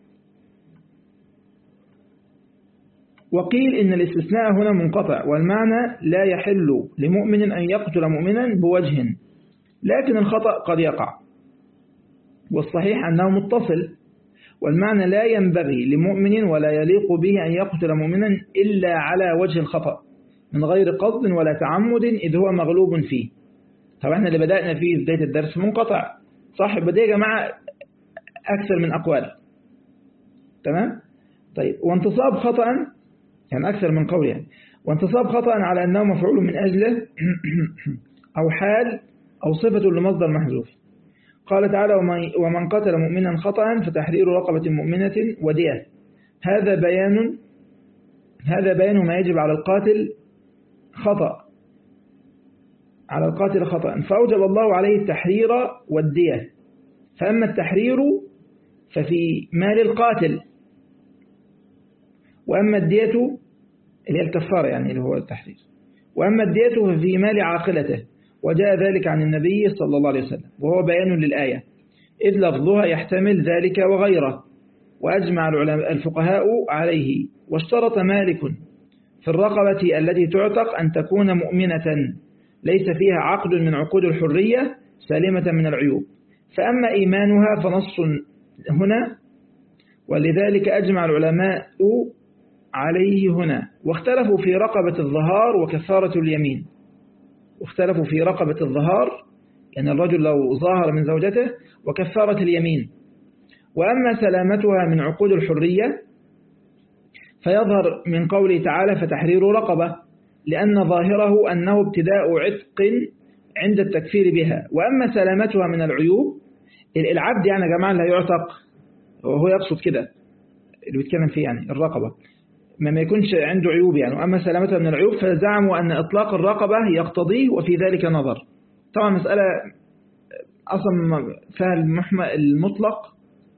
وقيل إن الاستثناء هنا منقطع والمعنى لا يحل لمؤمن أن يقتل مؤمنا بوجه لكن الخطأ قد يقع والصحيح أنه متصل والمعنى لا ينبغي لمؤمن ولا يليق به أن يقتل مؤمنا إلا على وجه الخطأ من غير قصد ولا تعمد إذ هو مغلوب فيه طب احنا اللي بدأنا فيه في بداية الدرس منقطع صح بدأ يا جماعة أكثر من أقوال تمام طيب وانتصاب خطأ يعني أكثر من قول يعني وانتصاب خطأ على أنه مفعول من أجله أو حال أو صفة لمصدر محذوف قال تعالى ومن قتل مؤمنا خطأ فتحرير رقبة مؤمنة ودية هذا بيان هذا بيان ما يجب على القاتل خطأ على القاتل خطأ فأوجب الله عليه التحرير والدية فأما التحرير ففي مال القاتل وأما الدية اللي هي الكفارة يعني اللي هو التحرير وأما الدية ففي مال عاقلته وجاء ذلك عن النبي صلى الله عليه وسلم وهو بيان للآية إذ لفظها يحتمل ذلك وغيره وأجمع الفقهاء عليه واشترط مالك في الرقبة التي تعتق أن تكون مؤمنة ليس فيها عقد من عقود الحرية سالمة من العيوب فأما إيمانها فنص هنا ولذلك أجمع العلماء عليه هنا واختلفوا في رقبة الظهار وكفارة اليمين واختلفوا في رقبة الظهار يعني الرجل لو ظاهر من زوجته وكفارة اليمين وأما سلامتها من عقود الحرية فيظهر من قوله تعالى فتحرير رقبة لأن ظاهره أنه ابتداء عتق عند التكفير بها وأما سلامتها من العيوب العبد يعني يا جماعة لا يعتق وهو يقصد كده اللي بيتكلم فيه يعني الرقبة ما ما يكونش عنده عيوب يعني وأما سلامتها من العيوب فزعموا أن إطلاق الرقبة يقتضيه وفي ذلك نظر طبعا مسألة أصلا فيها المطلق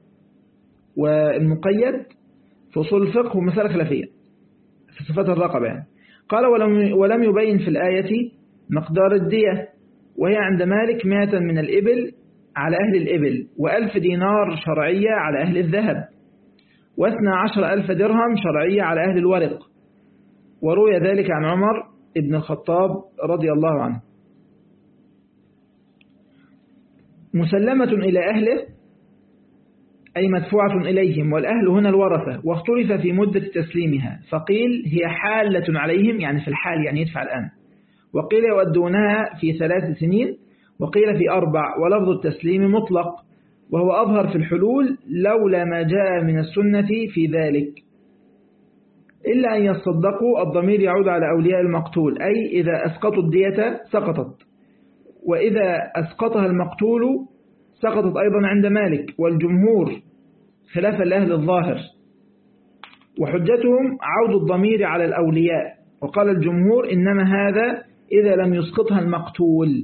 والمقيد في أصول الفقه ومسألة خلافية في صفات الرقبة يعني قال ولم, ولم يبين في الآية مقدار الدية وهي عند مالك مائة من الإبل على أهل الإبل وألف دينار شرعية على أهل الذهب واثنى عشر ألف درهم شرعية على أهل الورق وروي ذلك عن عمر ابن الخطاب رضي الله عنه مسلمة إلى أهله أي مدفوعة إليهم والأهل هنا الورثة واختلف في مدة تسليمها فقيل هي حالة عليهم يعني في الحال يعني يدفع الآن وقيل يؤدونها في ثلاث سنين وقيل في أربع ولفظ التسليم مطلق وهو أظهر في الحلول لولا ما جاء من السنة في ذلك إلا أن يصدقوا الضمير يعود على أولياء المقتول أي إذا أسقطوا الدية سقطت وإذا أسقطها المقتول سقطت أيضا عند مالك والجمهور خلافا لأهل الظاهر وحجتهم عود الضمير على الأولياء وقال الجمهور إنما هذا إذا لم يسقطها المقتول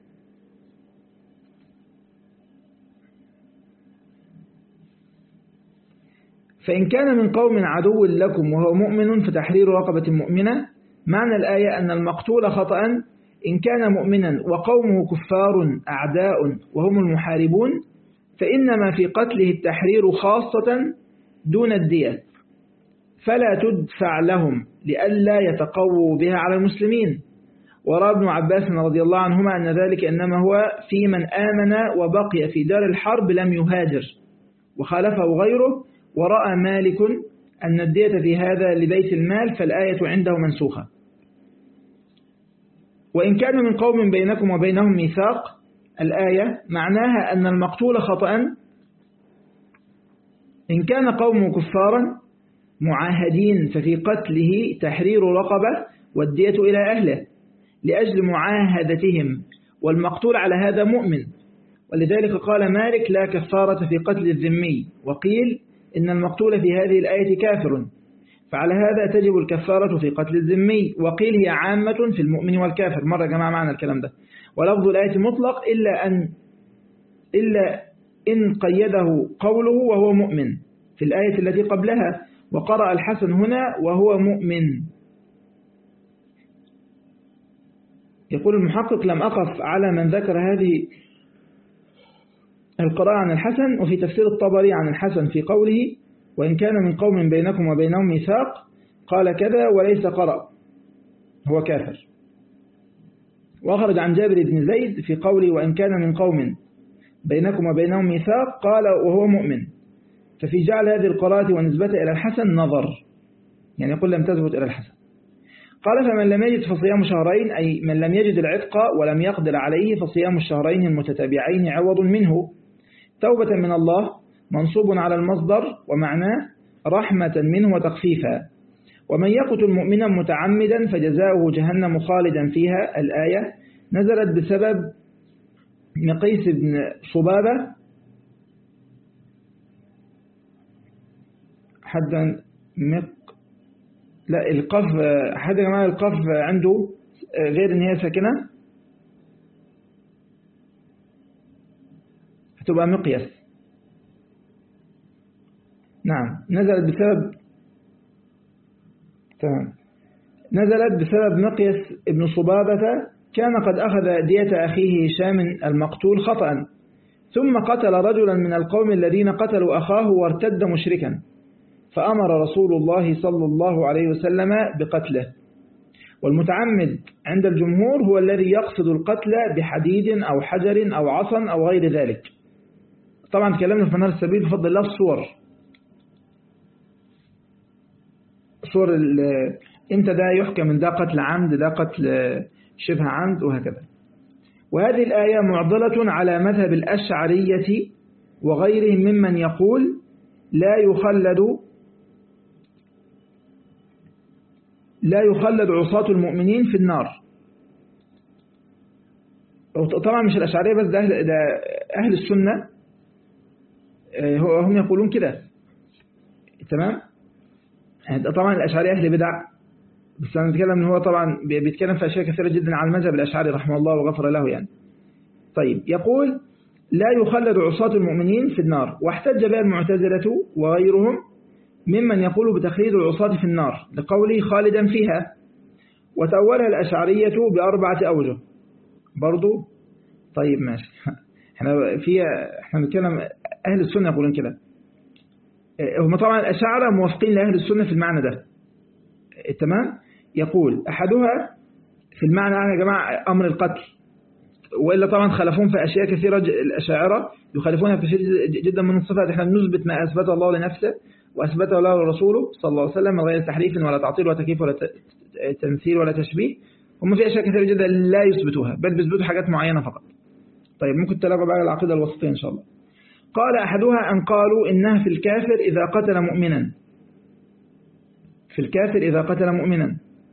فإن كان من قوم عدو لكم وهو مؤمن فتحرير رقبة مؤمنة معنى الآية أن المقتول خطأ إن كان مؤمنا وقومه كفار أعداء وهم المحاربون فإنما في قتله التحرير خاصة دون الدية فلا تدفع لهم لئلا يتقووا بها على المسلمين ورى ابن عباس رضي الله عنهما أن ذلك إنما هو في من آمن وبقي في دار الحرب لم يهاجر وخالفه غيره ورأى مالك أن الدية في هذا لبيت المال فالآية عنده منسوخة وإن كان من قوم بينكم وبينهم ميثاق الآية معناها أن المقتول خطأ إن كان قوم كفارا معاهدين ففي قتله تحرير رقبة والدية إلى أهله لأجل معاهدتهم والمقتول على هذا مؤمن ولذلك قال مالك لا كفارة في قتل الذمي وقيل إن المقتول في هذه الآية كافر فعلى هذا تجب الكفارة في قتل الذمي وقيل هي عامة في المؤمن والكافر مرة جماعة معنا الكلام ده ولفظ الآية مطلق إلا أن إلا إن قيده قوله وهو مؤمن في الآية التي قبلها وقرأ الحسن هنا وهو مؤمن يقول المحقق لم أقف على من ذكر هذه القراءة عن الحسن وفي تفسير الطبري عن الحسن في قوله وإن كان من قوم بينكم وبينهم ميثاق قال كذا وليس قرأ هو كافر وأخرج عن جابر بن زيد في قوله وإن كان من قوم بينكم وبينهم ميثاق قال وهو مؤمن ففي جعل هذه القراءة ونسبتها إلى الحسن نظر يعني يقول لم تثبت إلى الحسن قال فمن لم يجد فصيام شهرين أي من لم يجد العتق ولم يقدر عليه فصيام الشهرين المتتابعين عوض منه توبة من الله منصوب على المصدر ومعناه رحمة منه وتخفيفا ومن يقتل مؤمنا متعمدا فجزاؤه جهنم خالدا فيها الآية نزلت بسبب نقيس بن صبابة حدا مق لا القف حد يا جماعة القف عنده غير ان هي ساكنة هتبقى مقيس نعم نزلت بسبب تمام نزلت بسبب مقيس ابن صبابة كان قد أخذ دية أخيه هشام المقتول خطأ ثم قتل رجلا من القوم الذين قتلوا أخاه وارتد مشركا فأمر رسول الله صلى الله عليه وسلم بقتله والمتعمد عند الجمهور هو الذي يقصد القتل بحديد أو حجر أو عصا أو غير ذلك طبعا تكلمنا في منار السبيل بفضل الله الصور صور امتى ده يحكم من ده قتل عمد ده قتل شبه عمد وهكذا وهذه الآية معضلة على مذهب الأشعرية وغيرهم ممن يقول لا يخلد لا يخلد عصاة المؤمنين في النار طبعا مش الأشعرية بس ده أهل, ده أهل السنة هم يقولون كده تمام طبعا الأشعري أهل بدع بس أنا بتكلم إن هو طبعا بيتكلم في أشياء كثيرة جدا على المذهب الأشعري رحمه الله وغفر له يعني طيب يقول لا يخلد عصاة المؤمنين في النار واحتج بها المعتزلة وغيرهم ممن يقول بتخليد العصاة في النار لقوله خالدا فيها وتأولها الأشعرية بأربعة أوجه برضو طيب ماشي احنا في احنا بنتكلم أهل السنة يقولون كده هم طبعا الأشاعرة موافقين لأهل السنة في المعنى ده تمام يقول أحدها في المعنى يا جماعة أمر القتل وإلا طبعا خلفون في أشياء كثيرة الأشاعرة يخالفونها في كثير جدا من الصفات احنا بنثبت ما أثبته الله لنفسه وأثبته له رسوله صلى الله عليه وسلم من غير تحريف ولا تعطيل ولا تكييف ولا تمثيل ولا تشبيه هم في أشياء كثيرة جدا لا يثبتوها بل بيثبتوا حاجات معينة فقط طيب ممكن تلاقوا بقى العقيدة الوسطية إن شاء الله قال أحدها أن قالوا إنها في الكافر إذا قتل مؤمنا في الكافر إذا قتل مؤمنا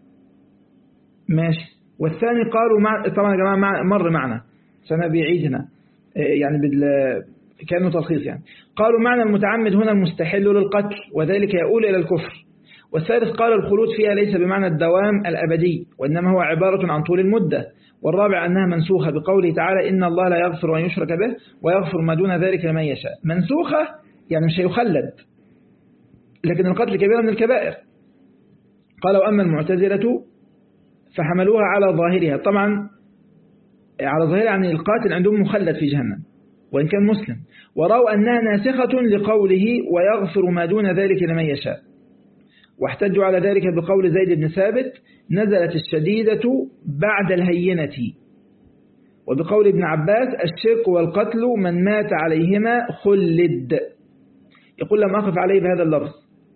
ماشي والثاني قالوا مع طبعا يا جماعة مر معنا سنة بيعيدنا يعني بال كانوا تلخيص يعني قالوا معنى المتعمد هنا المستحل للقتل وذلك يؤول إلى الكفر والثالث قال الخلود فيها ليس بمعنى الدوام الأبدي وإنما هو عبارة عن طول المدة والرابع أنها منسوخة بقوله تعالى إن الله لا يغفر أن يشرك به ويغفر ما دون ذلك لمن يشاء منسوخة يعني مش هيخلد لكن القتل كبيرة من الكبائر قالوا أما المعتزلة فحملوها على ظاهرها طبعا على ظاهرها يعني القاتل عندهم مخلد في جهنم وإن كان مسلم ورأوا أنها ناسخة لقوله ويغفر ما دون ذلك لمن يشاء واحتجوا على ذلك بقول زيد بن ثابت نزلت الشديدة بعد الهينة وبقول ابن عباس الشرك والقتل من مات عليهما خلد يقول لم أقف عليه بهذا اللفظ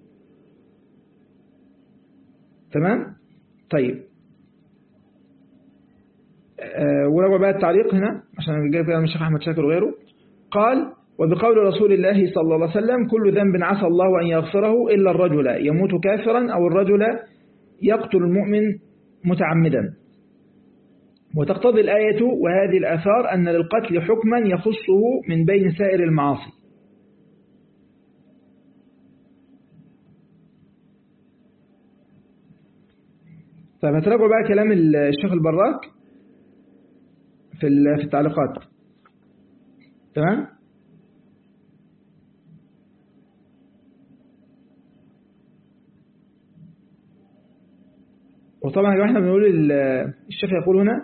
تمام طيب أه ورجع بقى التعليق هنا عشان جاي فيها الشيخ أحمد شاكر وغيره قال وبقول رسول الله صلى الله عليه وسلم كل ذنب عسى الله أن يغفره إلا الرجل يموت كافرا أو الرجل يقتل المؤمن متعمدا وتقتضي الآية وهذه الآثار أن للقتل حكما يخصه من بين سائر المعاصي طيب هتراجعوا بقى كلام الشيخ البراك في في التعليقات تمام وطبعا يا جماعه احنا بنقول الشيخ يقول هنا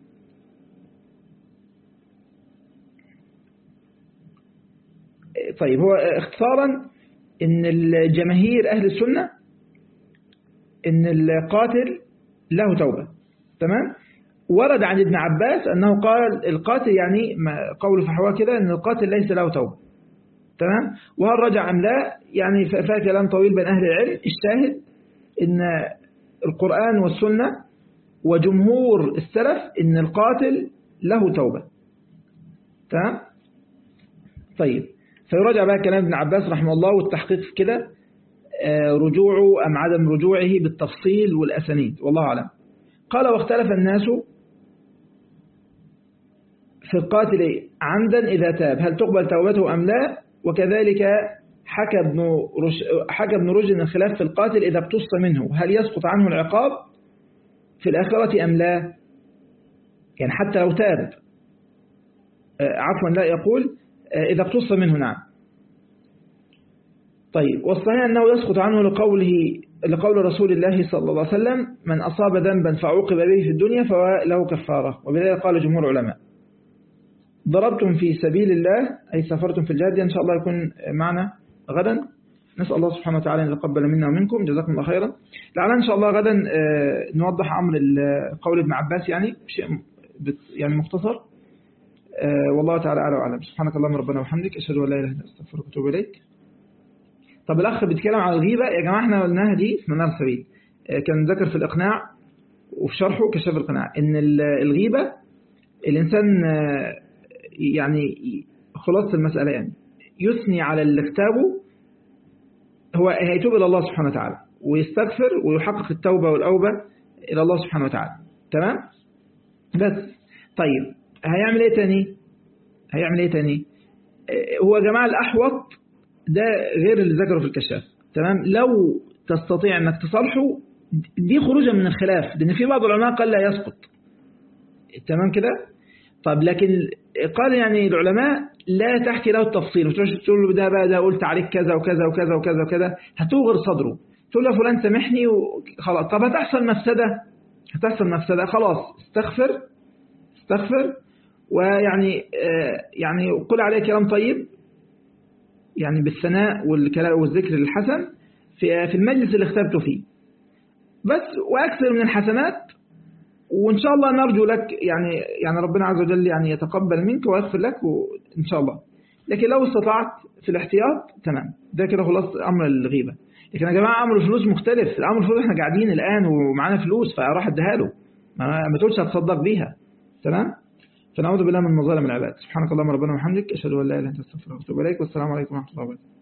طيب هو اختصارا ان الجماهير اهل السنة ان القاتل له توبة تمام ورد عن ابن عباس انه قال القاتل يعني قول فحواه كده ان القاتل ليس له توبة تمام وهل رجع ام لا يعني فيها كلام طويل بين اهل العلم الشاهد ان القرآن والسنة وجمهور السلف ان القاتل له توبة تمام طيب فيراجع بقى كلام ابن عباس رحمه الله والتحقيق في كده رجوعه أم عدم رجوعه بالتفصيل والأسانيد والله أعلم قال واختلف الناس في القاتل عمدا إذا تاب هل تقبل توبته أم لا وكذلك حكى ابن رش... حكى ابن رشد الخلاف في القاتل إذا اقتص منه هل يسقط عنه العقاب في الآخرة أم لا يعني حتى لو تاب عفوا لا يقول إذا اقتص منه نعم طيب والصحيح أنه يسقط عنه لقوله لقول رسول الله صلى الله عليه وسلم من أصاب ذنبا فعوقب به في الدنيا فله كفارة وبذلك قال جمهور العلماء ضربتم في سبيل الله أي سافرتم في الجهاد إن شاء الله يكون معنا غدا نسأل الله سبحانه وتعالى أن يتقبل منا ومنكم جزاكم الله خيرا لعل إن شاء الله غدا نوضح أمر قول ابن عباس يعني شيء يعني مختصر والله تعالى أعلى وأعلم سبحانك اللهم ربنا وبحمدك أشهد أن لا إله إلا أنت أستغفرك وأتوب إليك طب الأخ بيتكلم عن الغيبة يا جماعة احنا قلناها دي في منار السبيل كان ذكر في الإقناع وفي شرحه كشف القناع إن الغيبة الإنسان يعني خلاص المسألة يعني يثني على اللي اغتابه هو هيتوب إلى الله سبحانه وتعالى ويستغفر ويحقق التوبة والأوبة إلى الله سبحانه وتعالى تمام بس طيب هيعمل ايه تاني هيعمل ايه تاني هو جماعة الأحوط ده غير اللي ذكره في الكشاف تمام لو تستطيع انك تصالحه دي خروجا من الخلاف لان في بعض العلماء قال لا يسقط تمام كده طب لكن قال يعني العلماء لا تحكي له التفصيل وتروح تقول له ده بقى ده قلت عليك كذا وكذا وكذا وكذا وكذا هتوغر صدره تقول له فلان سامحني وخلاص طب هتحصل مفسدة هتحصل مفسدة خلاص استغفر استغفر ويعني يعني قل عليه كلام طيب يعني بالثناء والكلام والذكر الحسن في في المجلس اللي اختبته فيه بس واكثر من الحسنات وان شاء الله نرجو لك يعني يعني ربنا عز وجل يعني يتقبل منك ويغفر لك ان شاء الله لكن لو استطعت في الاحتياط تمام ده كده خلاص امر الغيبه لكن يا جماعه امر الفلوس مختلف امر الفلوس احنا قاعدين الان ومعانا فلوس فاروح اديها له ما تقولش هتصدق بيها تمام فنعوذ بالله من مظالم العباد سبحانك اللهم ربنا وبحمدك اشهد ان لا اله الا انت استغفرك واتوب اليك والسلام عليكم ورحمه الله وبركاته